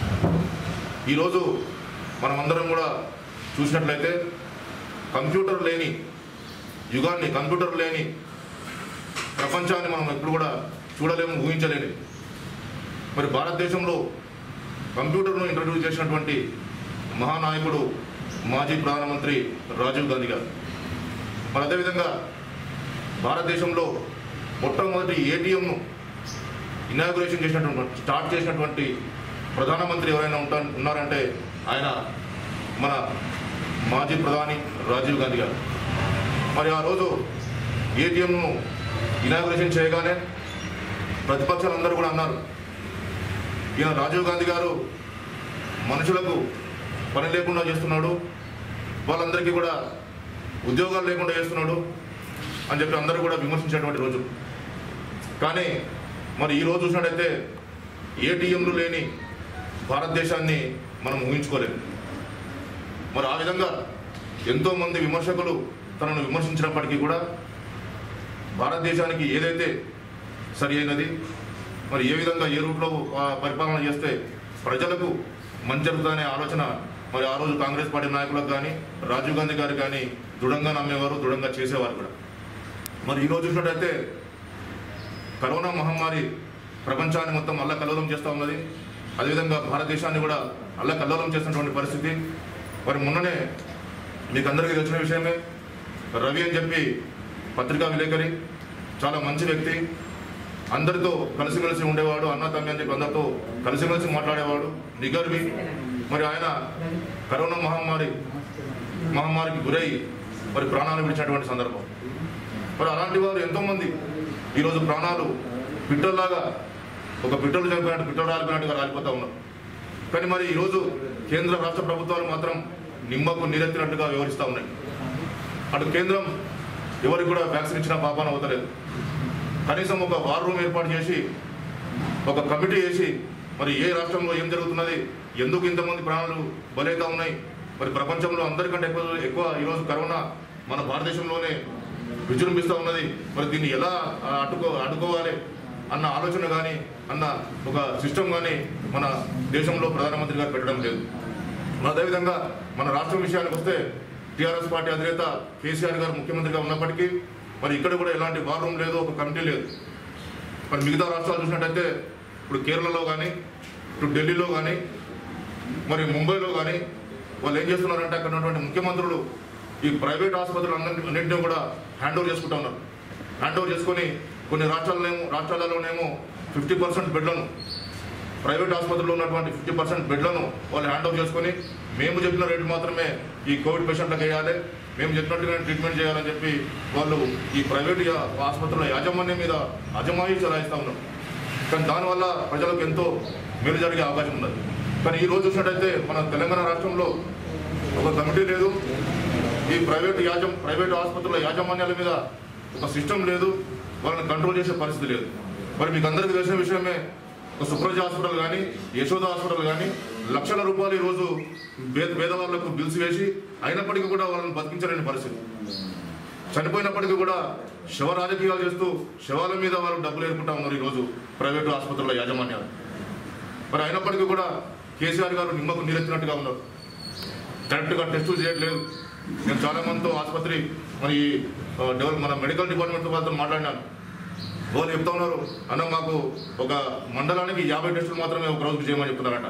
ఈరోజు మనమందరం కూడా చూసినట్లయితే కంప్యూటర్ లేని యుగాన్ని కంప్యూటర్ లేని ప్రపంచాన్ని మనం ఎప్పుడు కూడా చూడలేము ఊహించలేని మరి భారతదేశంలో కంప్యూటర్ను ఇంట్రడ్యూస్ చేసినటువంటి మహానాయకుడు మాజీ ప్రధానమంత్రి రాజీవ్ గాంధీ గారు మరి అదేవిధంగా భారతదేశంలో మొట్టమొదటి ఏటీఎంను ఇనాగ్రేషన్ చేసినటువంటి స్టార్ట్ చేసినటువంటి ప్రధానమంత్రి ఎవరైనా ఉంటా ఉన్నారంటే ఆయన మన మాజీ ప్రధాని రాజీవ్ గాంధీ గారు మరి ఆ రోజు ఏటీఎంను ఇనాగ్రేషన్ చేయగానే ప్రతిపక్షాలందరూ కూడా అన్నారు ఈయన రాజీవ్ గాంధీ గారు మనుషులకు పని లేకుండా చేస్తున్నాడు వాళ్ళందరికీ కూడా ఉద్యోగాలు లేకుండా చేస్తున్నాడు అని చెప్పి అందరూ కూడా విమర్శించినటువంటి రోజు కానీ మరి ఈ రోజు చూసినట్టయితే ఏటీఎంలు లేని భారతదేశాన్ని మనం ఊహించుకోలేము మరి ఆ విధంగా ఎంతోమంది విమర్శకులు తనను విమర్శించినప్పటికీ కూడా భారతదేశానికి ఏదైతే సరి అయినది మరి ఏ విధంగా ఏ రూట్లో ఆ, పరిపాలన చేస్తే ప్రజలకు మంచి జరుగుతుందనే ఆలోచన మరి ఆ రోజు కాంగ్రెస్ పార్టీ నాయకులకు కానీ రాజీవ్ గాంధీ గారు కానీ దృఢంగా నమ్మేవారు దృఢంగా చేసేవారు కూడా మరి ఈరోజు చూసినట్టయితే కరోనా మహమ్మారి ప్రపంచాన్ని మొత్తం అల్లకల్లోలం చేస్తూ ఉన్నది అదేవిధంగా భారతదేశాన్ని కూడా అల్లకల్లోలం చేస్తున్నటువంటి పరిస్థితి మరి మొన్ననే మీకు అందరికీ తెలిసిన విషయమే రవి అని చెప్పి పత్రికా విలేకరి చాలా మంచి వ్యక్తి అందరితో కలిసిమెలిసి ఉండేవాడు అన్న తమ్మి అని చెప్పి అందరితో కలిసిమెలిసి మాట్లాడేవాడు నిగర్వి మరి ఆయన కరోనా మహమ్మారి మహమ్మారికి గురై మరి ప్రాణాలు విడిచినటువంటి సందర్భం మరి అలాంటి వారు ఎంతోమంది ఈరోజు ప్రాణాలు పిట్టల్లాగా ఒక పిట్టలు చనిపోయినట్టు పిట్టలు రాలిపోయినట్టుగా రాలిపోతూ ఉన్నారు కానీ మరి ఈరోజు కేంద్ర రాష్ట్ర ప్రభుత్వాలు మాత్రం నిమ్మకు నీరెత్తినట్టుగా వ్యవహరిస్తూ ఉన్నాయి అటు కేంద్రం ఎవరికి కూడా వ్యాక్సిన్ ఇచ్చిన పాపాన అవుతలేదు కనీసం ఒక వార్ రూమ్ ఏర్పాటు చేసి ఒక కమిటీ వేసి మరి ఏ రాష్ట్రంలో ఏం జరుగుతున్నది ఎందుకు ఇంతమంది ప్రాణాలు బలైతా ఉన్నాయి మరి ప్రపంచంలో అందరికంటే ఎక్కువ ఎక్కువ ఈరోజు కరోనా మన భారతదేశంలోనే విజృంభిస్తూ ఉన్నది మరి దీన్ని ఎలా ఆ, అడ్డుకో అడ్డుకోవాలి అన్న ఆలోచన కానీ అన్న ఒక సిస్టమ్ కానీ మన దేశంలో ప్రధానమంత్రి గారు పెట్టడం లేదు మరి అదేవిధంగా మన రాష్ట్రం విషయానికి వస్తే టీఆర్ఎస్ పార్టీ అధినేత కేసీఆర్ గారు ముఖ్యమంత్రిగా ఉన్నప్పటికీ మరి ఇక్కడ కూడా ఎలాంటి వార్ రూమ్ లేదు ఒక కమిటీ లేదు మరి మిగతా రాష్ట్రాలు చూసినట్టయితే ఇప్పుడు కేరళలో కానీ ఇప్పుడు ఢిల్లీలో కానీ మరి ముంబైలో కానీ వాళ్ళు ఏం చేస్తున్నారంటే అక్కడ ఉన్నటువంటి ముఖ్యమంత్రులు ఈ ప్రైవేట్ ఆసుపత్రులు అందరినీ అన్నింటినీ కూడా హ్యాండ్ ఓవర్ చేసుకుంటా ఉన్నారు హ్యాండ్ ఓవర్ చేసుకొని కొన్ని రాష్ట్రాలనేమో రాష్ట్రాలలోనేమో ఫిఫ్టీ పర్సెంట్ బెడ్లను ప్రైవేట్ ఆసుపత్రుల్లో ఉన్నటువంటి ఫిఫ్టీ పర్సెంట్ బెడ్లను వాళ్ళు హ్యాండ్ ఓవర్ చేసుకొని మేము చెప్పిన రేటు మాత్రమే ఈ కోవిడ్ పేషెంట్లకు వేయాలి మేము చెప్పినట్టుగా ట్రీట్మెంట్ చేయాలని చెప్పి వాళ్ళు ఈ ప్రైవేట్ యా- ఆసుపత్రుల యాజమాన్యం మీద అజమాయి చలాయిస్తూ ఉన్నారు కానీ దానివల్ల ప్రజలకు ఎంతో మేలు జరిగే అవకాశం ఉన్నది కానీ ఈ రోజు చూసినట్టయితే మన తెలంగాణ రాష్ట్రంలో ఒక కమిటీ లేదు ఈ ప్రైవేట్ యాజం ప్రైవేట్ ఆసుపత్రుల యాజమాన్యాల మీద ఒక సిస్టమ్ లేదు వాళ్ళని కంట్రోల్ చేసే పరిస్థితి లేదు మరి మీకు అందరికీ తెలిసిన విషయమే ఒక సుప్రజ హాస్పిటల్ కానీ యశోద హాస్పిటల్ కానీ లక్షల రూపాయలు ఈరోజు పేద పేదవాళ్లకు బిల్స్ వేసి అయినప్పటికీ కూడా వాళ్ళని బతికించలేని పరిస్థితి చనిపోయినప్పటికీ కూడా శవ రాజకీయాలు చేస్తూ శవాల మీద వాళ్ళు డబ్బులు ఏరుకుంటా ఉన్నారు ఈరోజు ప్రైవేటు ఆసుపత్రుల యాజమాన్యాలు మరి అయినప్పటికీ కూడా కేసీఆర్ గారు నిమ్మకు నీరెత్తినట్టుగా ఉన్నారు కరెక్ట్గా టెస్టులు చేయట్లేదు నేను చాలా మందితో ఆసుపత్రి మరి ఆ, డెవలప్ మన మెడికల్ డిపార్ట్మెంట్ వాళ్ళతో మాట్లాడినాను వాళ్ళు చెప్తా ఉన్నారు అన్న మాకు ఒక మండలానికి యాభై టెస్టులు మాత్రమే ఒక రోజుకి చేయమని చెప్తున్నారట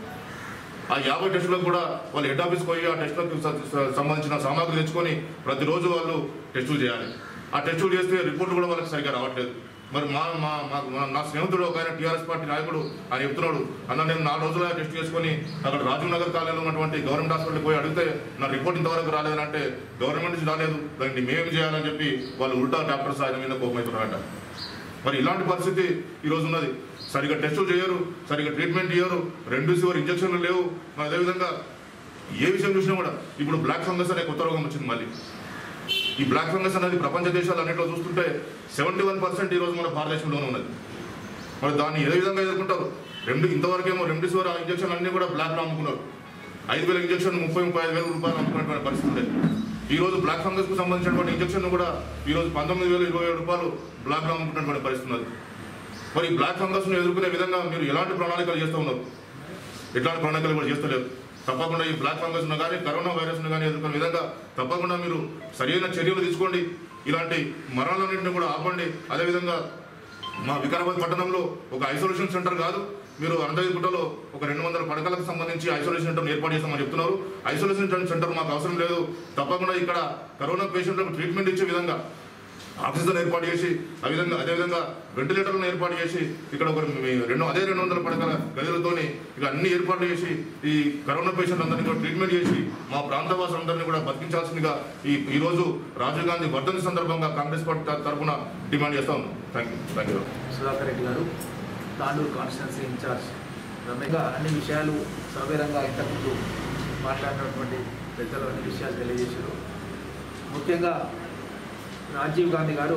ఆ యాభై టెస్టులకు కూడా వాళ్ళు హెడ్ ఆఫీస్కి పోయి ఆ టెస్టులకు స- స- సంబంధించిన సామాగ్రి తెచ్చుకొని ప్రతిరోజు వాళ్ళు టెస్టులు చేయాలి ఆ టెస్టులు చేస్తే రిపోర్ట్ కూడా వాళ్ళకి సరిగా రావట్లేదు మరి మా మా మా- మా- నా స్నేహితుడు ఒక ఆయన టీఆర్ఎస్ పార్టీ నాయకుడు ఆయన చెప్తున్నాడు అన్న నేను నాలుగు రోజులు టెస్ట్ చేసుకొని అక్కడ రాజీవ్ నగర్ కాలేజీలో ఉన్నటువంటి గవర్నమెంట్ హాస్పిటల్కి పోయి అడిగితే నా రిపోర్ట్ ఇంతవరకు రాలేదంటే గవర్నమెంట్ నుంచి రాలేదు దాన్ని మేమేం చేయాలని చెప్పి వాళ్ళు ఉల్టా డాక్టర్స్ ఆయన మీద కోపమవుతున్నారట మరి ఇలాంటి పరిస్థితి ఈరోజు ఉన్నది సరిగా టెస్టులు చేయరు సరిగా ట్రీట్మెంట్ చేయరు రెండు సివర్ ఇంజక్షన్లు లేవు మరి అదేవిధంగా ఏ విషయం చూసినా కూడా ఇప్పుడు బ్లాక్ ఫంగస్ అనే కొత్త రోగం వచ్చింది మళ్ళీ ఈ బ్లాక్ ఫంగస్ అనేది ప్రపంచ దేశాలు అన్నింటిలో చూస్తుంటే సెవెంటీ వన్ పర్సెంట్ ఈరోజు మన భారతదేశంలోనే ఉన్నది మరి దాన్ని ఏ విధంగా ఎదుర్కొంటారు రెండు ఇంతవరకేమో రెమ్డెసివిర్ ఆ ఇంజక్షన్ అన్ని కూడా బ్లాక్లో అమ్ముకున్నారు ఐదు వేల ఇంజక్షన్ ముప్పై ముప్పై ఐదు వేల రూపాయలు అమ్ముకున్నటువంటి పరిస్థితి ఉంది ఈ రోజు బ్లాక్ ఫంగస్ కు సంబంధించినటువంటి ఇంజక్షన్ కూడా ఈ రోజు పంతొమ్మిది వేల ఇరవై ఏడు రూపాయలు బ్లాక్ లో అమ్ముకున్నటువంటి పరిస్థితి ఉన్నది మరి ఈ బ్లాక్ ఫంగస్ ను ఎదుర్కొనే విధంగా మీరు ఎలాంటి ప్రణాళికలు చేస్తూ ఉన్నారు ఎట్లాంటి ప్రణాళికలు కూడా చేస్తలేరు తప్పకుండా ఈ బ్లాక్ ఫంగస్ ను కానీ కరోనా వైరస్ ను కానీ ఎదుర్కొనే విధంగా తప్పకుండా మీరు సరైన చర్యలు తీసుకోండి ఇలాంటి మరణాలన్నింటినీ కూడా ఆపండి అదేవిధంగా మా వికారాబాద్ పట్టణంలో ఒక ఐసోలేషన్ సెంటర్ కాదు మీరు అనంతగిరిగుట్టలో ఒక రెండు వందల పడకలకు సంబంధించి ఐసోలేషన్ సెంటర్ ఏర్పాటు చేస్తామని చెప్తున్నారు ఐసోలేషన్ సెంటర్ మాకు అవసరం లేదు తప్పకుండా ఇక్కడ కరోనా పేషెంట్లకు ట్రీట్మెంట్ ఇచ్చే విధంగా ఆక్సిజన్ ఏర్పాటు చేసి ఆ విధంగా అదేవిధంగా వెంటిలేటర్లను ఏర్పాటు చేసి ఇక్కడ ఒక మీ- రెండు అదే రెండు వందల పడకల గదులతోని ఇక అన్ని ఏర్పాట్లు చేసి ఈ కరోనా పేషెంట్ అందరినీ కూడా ట్రీట్మెంట్ చేసి మా ప్రాంతవాసులందరినీ కూడా బతికించాల్సిందిగా ఈ ఈ రోజు రాజీవ్ గాంధీ వర్ధంతి సందర్భంగా కాంగ్రెస్ పార్టీ త- తరఫున డిమాండ్ చేస్తా ఉన్నాం thank you thank you Sudhakar Reddy గారు తాండూరు కాన్స్టిట్యున్సీ ఇన్ఛార్జ్ రమేగా అన్ని విషయాలు సవివరంగా ఇంతకుముందు మాట్లాడినటువంటి పెద్దలు అన్ని విషయాలు తెలియజేశారు ముఖ్యంగా రాజీవ్ గాంధీ గారు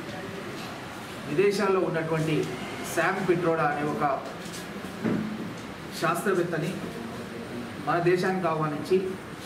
విదేశాల్లో ఉన్నటువంటి శామ్ పిట్రోడా అనే ఒక శాస్త్రవేత్తని మన దేశానికి ఆహ్వానించి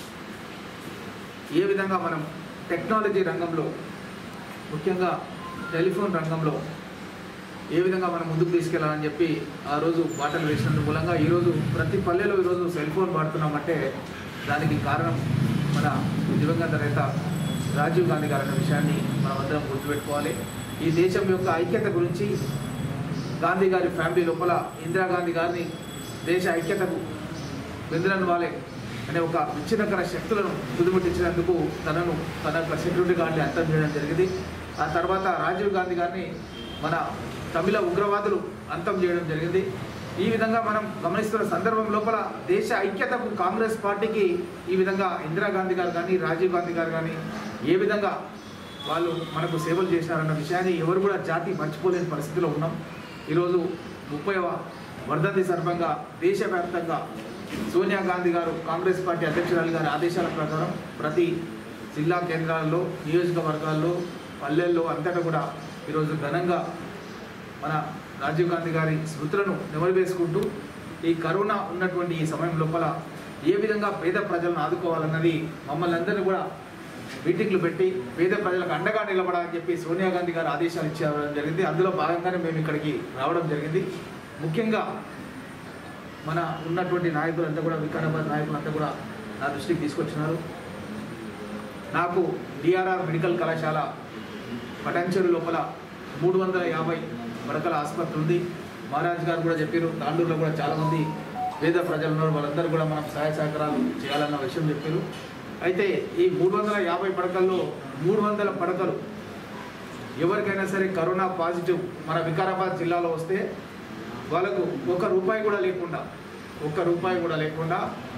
ఏ విధంగా మనం టెక్నాలజీ రంగంలో ముఖ్యంగా టెలిఫోన్ రంగంలో ఏ విధంగా మనం ముందుకు తీసుకెళ్లాలని చెప్పి ఆ రోజు బాటలు వేసినందు మూలంగా ఈరోజు ప్రతి పల్లెలో ఈరోజు సెల్ ఫోన్ వాడుతున్నామంటే దానికి కారణం మన దివంగత నేత రాజీవ్ గాంధీ గారు అనే విషయాన్ని మనం అందరం గుర్తుపెట్టుకోవాలి ఈ దేశం యొక్క ఐక్యత గురించి గాంధీ గారి ఫ్యామిలీ లోపల ఇందిరాగాంధీ గారిని దేశ ఐక్యతకు వెందులను వాలే అనే ఒక విచ్ఛిన్నకర శక్తులను తుదిముట్టించినందుకు తనను తన యొక్క సెక్యూరిటీ గార్డ్ని అంతం చేయడం జరిగింది ఆ తర్వాత రాజీవ్ గాంధీ గారిని మన తమిళ ఉగ్రవాదులు అంతం చేయడం జరిగింది ఈ విధంగా మనం గమనిస్తున్న సందర్భం లోపల దేశ ఐక్యతకు కాంగ్రెస్ పార్టీకి ఈ విధంగా ఇందిరాగాంధీ గారు కానీ రాజీవ్ గాంధీ గారు కానీ ఏ విధంగా వాళ్ళు మనకు సేవలు చేశారన్న విషయాన్ని ఎవరు కూడా జాతి మర్చిపోలేని పరిస్థితిలో ఉన్నాం ఈరోజు ముప్పైవ వర్ధంతి సందర్భంగా దేశవ్యాప్తంగా సోనియా గాంధీ గారు కాంగ్రెస్ పార్టీ అధ్యక్షురాలు గారి ఆదేశాల ప్రకారం ప్రతి జిల్లా కేంద్రాల్లో నియోజకవర్గాల్లో పల్లెల్లో అంతటా కూడా ఈరోజు ఘనంగా మన రాజీవ్ గాంధీ గారి స్మృతులను నెమరువేసుకుంటూ ఈ కరోనా ఉన్నటువంటి ఈ సమయం లోపల ఏ విధంగా పేద ప్రజలను ఆదుకోవాలన్నది మమ్మల్ని అందరినీ కూడా మీటింగ్లు పెట్టి పేద ప్రజలకు అండగా నిలబడాలని చెప్పి సోనియా గాంధీ గారు ఆదేశాలు ఇచ్చేయడం జరిగింది అందులో భాగంగానే మేము ఇక్కడికి రావడం జరిగింది ముఖ్యంగా మన ఉన్నటువంటి నాయకులంతా కూడా వికారాబాద్ నాయకులంతా కూడా నా దృష్టికి తీసుకొచ్చినారు నాకు డిఆర్ఆర్ మెడికల్ కళాశాల పటాన్చెరు లోపల మూడు వందల యాభై పడకల ఆసుపత్రి ఉంది మహారాజ్ గారు కూడా చెప్పారు తాండూరులో కూడా చాలామంది పేద ప్రజలు ఉన్నారు వాళ్ళందరూ కూడా మనం సహాయ సహకారాలు చేయాలన్న విషయం చెప్పారు అయితే ఈ మూడు వందల యాభై పడకల్లో మూడు వందల పడకలు ఎవరికైనా సరే కరోనా పాజిటివ్ మన వికారాబాద్ జిల్లాలో వస్తే వాళ్ళకు ఒక రూపాయి కూడా లేకుండా ఒక్క రూపాయి కూడా లేకుండా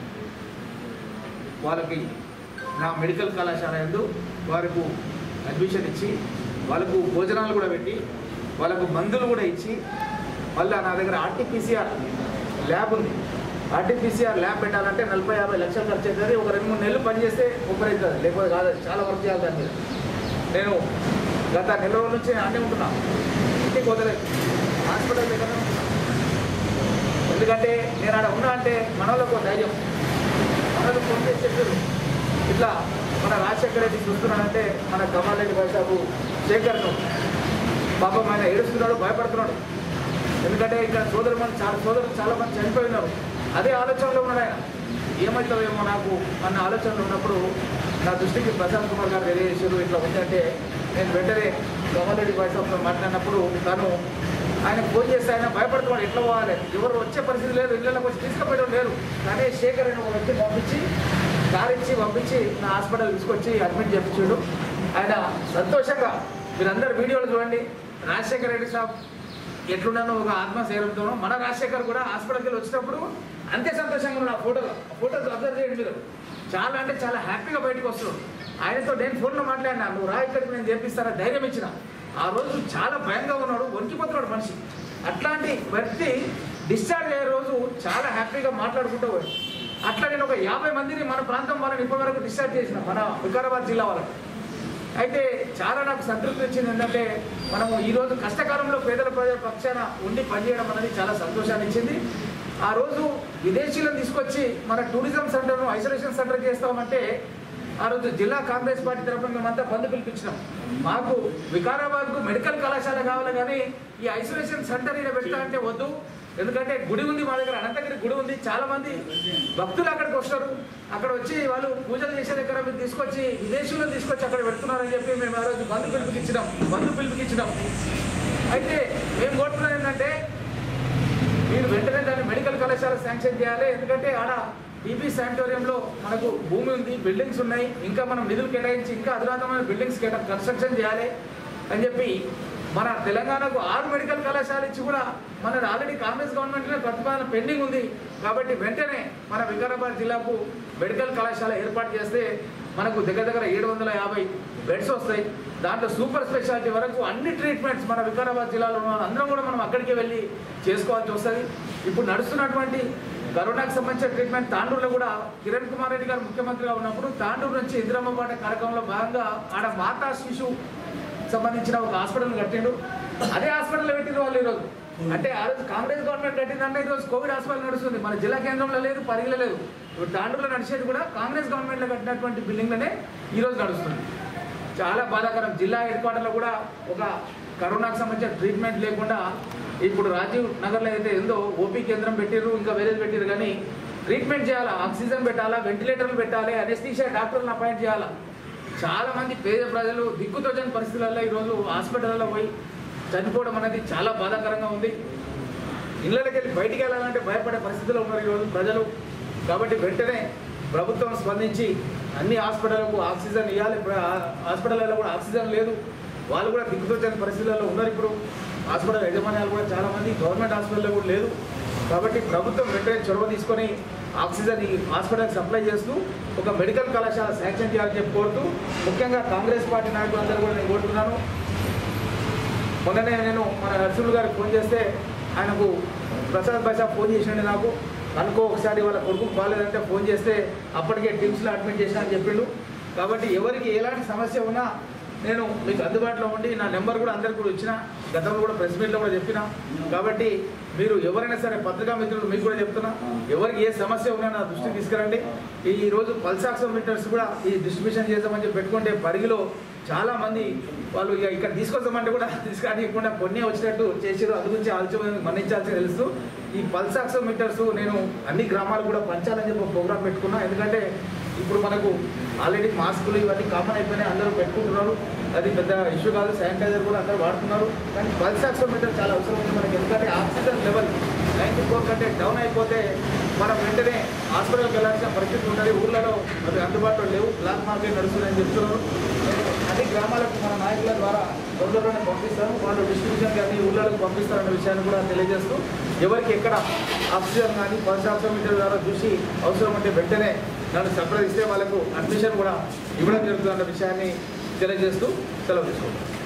వాళ్ళకి నా మెడికల్ కళాశాల యందు వారికి అడ్మిషన్ ఇచ్చి వాళ్ళకు భోజనాలు కూడా పెట్టి వాళ్ళకు మందులు కూడా ఇచ్చి మళ్ళీ నా దగ్గర ఆర్టీపీసీఆర్ ల్యాబ్ ఉంది ఆర్టీపీసీఆర్ ల్యాబ్ పెట్టాలంటే నలభై యాభై లక్షలు ఖర్చు అవుతుంది ఒక రెండు మూడు నెలలు పనిచేస్తే ఉపయోగిస్తుంది లేకపోతే కాదు చాలా వర్క్ చేయాలి దాని మీద నేను గత నెల రోజుల నుంచి అన్నీ ఉంటున్నా ఇంటికి వదలేదు హాస్పిటల్ దగ్గర ఎందుకంటే నేను ఆడ ఉన్నా అంటే మనలోకి ఒక ధైర్యం మనలో ఫోన్ చేసి చెప్పారు ఇట్లా మన రాజశేఖర రెడ్డి చూస్తున్నాడంటే మన కమారెడ్డి వైసాబు శేఖర్ను పాపం ఆయన ఏడుస్తున్నాడు భయపడుతున్నాడు ఎందుకంటే ఇక్కడ సోదరు మంది చాలా సోదరులు చాలా మంది చనిపోయి ఉన్నారు అదే ఆలోచనలో ఉన్నాడు ఆయన ఏమవుతుందేమో నాకు అన్న ఆలోచనలో ఉన్నప్పుడు నా దృష్టికి ప్రశాంత్ కుమార్ గారు తెలియజేశారు ఇట్లా ఉందంటే నేను వెంటనే కమారెడ్డి వైసాబ్తో మాట్లాడినప్పుడు తను ఆయన ఫోన్ చేస్తే ఆయన భయపడుతున్నాడు ఎట్లా పోవాలి ఎవరు వచ్చే పరిస్థితి లేదు ఇళ్ళకి వచ్చి తీసుకుపోయడం లేరు కానీ శేఖర్ అని ఒక వ్యక్తి పంపించి కార్ ఇచ్చి పంపించి నా హాస్పిటల్ తీసుకొచ్చి అడ్మిట్ చేయించాడు ఆయన సంతోషంగా మీరందరూ వీడియోలు చూడండి రాజశేఖర రెడ్డి సాబ్ ఎట్లున్నానో ఒక ఆత్మశైలంతోనో మన రాజశేఖర్ కూడా హాస్పిటల్కి వెళ్ళి వచ్చినప్పుడు అంతే సంతోషంగా ఉన్నాడు ఆ ఫోటోలో ఆ ఫోటోస్ అబ్జర్వ్ చేయండి మీరు చాలా అంటే చాలా హ్యాపీగా బయటకు వస్తున్నాడు ఆయనతో నేను ఫోన్లో మాట్లాడినా నువ్వు రా ఇక్కడికి నేను చేపిస్తారా ధైర్యం ఇచ్చిన ఆ రోజు చాలా భయంగా ఉన్నాడు వణికిపోతున్నాడు మనిషి అట్లాంటి వ్యక్తి డిశ్చార్జ్ అయ్యే రోజు చాలా హ్యాపీగా మాట్లాడుకుంటూ పోయాడు అట్లా నేను ఒక యాభై మందిని మన ప్రాంతం వాళ్ళని ఇప్పటి వరకు డిశ్చార్జ్ చేసిన మన వికారాబాద్ జిల్లా వాళ్ళకి అయితే చాలా నాకు సంతృప్తి వచ్చింది ఏంటంటే మనము ఈరోజు కష్టకాలంలో పేదల ప్రజల పక్షాన ఉండి పనిచేయడం అనేది చాలా సంతోషాన్ని ఇచ్చింది ఆ రోజు విదేశీయులను తీసుకొచ్చి మన టూరిజం సెంటర్ను ఐసోలేషన్ సెంటర్ చేస్తామంటే ఆ రోజు జిల్లా కాంగ్రెస్ పార్టీ తరఫున మేమంతా బంద్ పిలిపించినాం మాకు వికారాబాద్కు మెడికల్ కళాశాల కావాలి కానీ ఈ ఐసోలేషన్ సెంటర్ ఇక్కడ పెడతా అంటే వద్దు ఎందుకంటే గుడి ఉంది మా దగ్గర అనంతగిరి గుడి ఉంది చాలా మంది భక్తులు అక్కడికి వస్తారు అక్కడ వచ్చి వాళ్ళు పూజలు చేసే దగ్గర మీరు తీసుకొచ్చి విదేశీయులను తీసుకొచ్చి అక్కడ పెడుతున్నారని చెప్పి మేము ఆ రోజు బంధు పిలుపుకిచ్చినాం బంధు పిలుపుకిచ్చినాం అయితే మేము కోరుతున్నది ఏంటంటే మీరు వెంటనే దాన్ని మెడికల్ కళాశాల శాంక్షన్ చేయాలి ఎందుకంటే ఆడ బీపీ శానిటోరియంలో మనకు భూమి ఉంది బిల్డింగ్స్ ఉన్నాయి ఇంకా మనం నిధులు కేటాయించి ఇంకా అధునాతమైన బిల్డింగ్స్ కేటా కన్స్ట్రక్షన్ చేయాలి అని చెప్పి మన తెలంగాణకు ఆరు మెడికల్ కళాశాల ఇచ్చి కూడా మన ఆల్రెడీ కాంగ్రెస్ గవర్నమెంట్లో ప్రతిపాదన పెండింగ్ ఉంది కాబట్టి వెంటనే మన వికారాబాద్ జిల్లాకు మెడికల్ కళాశాల ఏర్పాటు చేస్తే మనకు దగ్గర దగ్గర ఏడు వందల యాభై బెడ్స్ వస్తాయి దాంట్లో సూపర్ స్పెషాలిటీ వరకు అన్ని ట్రీట్మెంట్స్ మన వికారాబాద్ జిల్లాలో ఉన్న అందరం కూడా మనం అక్కడికి వెళ్ళి చేసుకోవాల్సి వస్తుంది ఇప్పుడు నడుస్తున్నటువంటి కరోనాకు సంబంధించిన ట్రీట్మెంట్ తాండూరులో కూడా కిరణ్ కుమార్ రెడ్డి గారు ముఖ్యమంత్రిగా ఉన్నప్పుడు తాండూరు నుంచి ఇందిరమ్మ పాట కార్యక్రమంలో భాగంగా ఆడ మాతా శిశు సంబంధించిన ఒక హాస్పిటల్ కట్టిండు అదే హాస్పిటల్ పెట్టిండు వాళ్ళు ఈరోజు అంటే ఆ రోజు కాంగ్రెస్ గవర్నమెంట్ కట్టిందంటే ఈరోజు కోవిడ్ హాస్పిటల్ నడుస్తుంది మన జిల్లా కేంద్రంలో లేదు పరిగిలో లేదు ఇప్పుడు తాండూరులో నడిచేది కూడా కాంగ్రెస్ గవర్నమెంట్లో కట్టినటువంటి బిల్డింగ్లోనే ఈరోజు నడుస్తుంది చాలా బాధాకరం జిల్లా హెడ్ క్వార్టర్లో కూడా ఒక కరోనాకు సంబంధించిన ట్రీట్మెంట్ లేకుండా ఇప్పుడు రాజీవ్ నగర్లో అయితే ఏందో ఓపీ కేంద్రం పెట్టిర్రు ఇంకా వేరేది పెట్టిర్రు కానీ ట్రీట్మెంట్ చేయాలా ఆక్సిజన్ పెట్టాలా వెంటిలేటర్లు పెట్టాలి అనెస్థీషియా డాక్టర్లను అపాయింట్ చేయాలా చాలా మంది పేద ప్రజలు దిక్కుతోచని పరిస్థితులలో ఈరోజు హాస్పిటల్లో పోయి చనిపోవడం అనేది చాలా బాధాకరంగా ఉంది ఇళ్ళకి వెళ్ళి బయటికి వెళ్ళాలంటే భయపడే పరిస్థితిలో ఉన్నారు ఈరోజు ప్రజలు కాబట్టి వెంటనే ప్రభుత్వం స్పందించి అన్ని హాస్పిటళ్లకు ఆక్సిజన్ ఇవ్వాలి ఇప్పుడు ఆ- హాస్పిటల్లో కూడా ఆక్సిజన్ లేదు వాళ్ళు కూడా దిక్కుతోచని పరిస్థితుల్లో ఉన్నారు ఇప్పుడు హాస్పిటల్ యజమాన్యాలు కూడా చాలామంది గవర్నమెంట్ హాస్పిటల్లో కూడా లేదు కాబట్టి ప్రభుత్వం వెంటనే చొరవ తీసుకొని ఆక్సిజన్ ఈ హాస్పిటల్కి సప్లై చేస్తూ ఒక మెడికల్ కళాశాల శాంక్షన్ చేయాలని చెప్పి కోరుతూ ముఖ్యంగా కాంగ్రెస్ పార్టీ నాయకులందరూ కూడా నేను కోరుతున్నాను మొన్ననే నేను మన నరసింహులు గారికి ఫోన్ చేస్తే ఆయనకు ప్రసాద్ బైసా ఫోన్ చేసిండు నాకు అనుకో ఒకసారి వాళ్ళ కొడుకు బాగాలేదంటే ఫోన్ చేస్తే అప్పటికే టీమ్స్లో అడ్మిట్ చేసిన అని చెప్పిండు కాబట్టి ఎవరికి ఎలాంటి సమస్య ఉన్నా నేను మీకు అందుబాటులో ఉండి నా నెంబర్ కూడా అందరికి కూడా ఇచ్చిన గతంలో కూడా ప్రెస్ మీట్లో కూడా చెప్పిన కాబట్టి మీరు ఎవరైనా సరే పత్రికా మిత్రులు మీకు కూడా చెప్తున్నా ఎవరికి ఏ సమస్య ఉన్నా నా దృష్టికి తీసుకురండి ఈ ఈ రోజు పల్సాక్సో మీటర్స్ కూడా ఈ డిస్ట్రిబ్యూషన్ చేద్దామని చెప్పి పెట్టుకుంటే పరిగిలో చాలా మంది వాళ్ళు ఇక ఇక్కడ తీసుకొస్తామంటే కూడా తీసుకురానియకుండా కొన్ని వచ్చినట్టు చేసారు అది గురించి ఆలోచన మన్నించాల్సి తెలుస్తూ ఈ పల్సాక్సో మీటర్స్ నేను అన్ని గ్రామాలు కూడా పంచాలని చెప్పి ప్రోగ్రామ్ పెట్టుకున్నా ఎందుకంటే ఇప్పుడు మనకు ఆల్రెడీ మాస్కులు ఇవన్నీ కామన్ అయిపోయినాయి అందరూ పెట్టుకుంటున్నారు అది పెద్ద ఇష్యూ కాదు శానిటైజర్ కూడా అందరూ వాడుతున్నారు కానీ పల్స్ ఆక్సిమీటర్ చాలా అవసరం ఉంది మనకి ఎందుకంటే ఆక్సిజన్ లెవెల్ నైంటీ ఫోర్ కంటే డౌన్ అయిపోతే మనం వెంటనే హాస్పిటల్కి వెళ్ళాల్సిన పరిస్థితి ఉంటుంది ఊర్లలో అది అందుబాటులో లేవు బ్లాక్ మార్కెట్ నడుస్తుందని చెప్తున్నారు నేను అన్ని గ్రామాలకు మన నాయకుల ద్వారా తొందరలోనే పంపిస్తాను వాళ్ళు డిస్ట్రిబ్యూషన్ కానీ ఊళ్ళకి పంపిస్తారన్న విషయాన్ని కూడా తెలియజేస్తూ ఎవరికి ఎక్కడ ఆక్సిజన్ కానీ పల్స్ ఆక్సిమీటర్ ద్వారా చూసి అవసరం ఉంటే వెంటనే నన్ను సంప్రదిస్తే వాళ్ళకు అడ్మిషన్ కూడా ఇవ్వడం జరుగుతుందన్న విషయాన్ని తెలియజేస్తూ సెలవు తీసుకుంటాను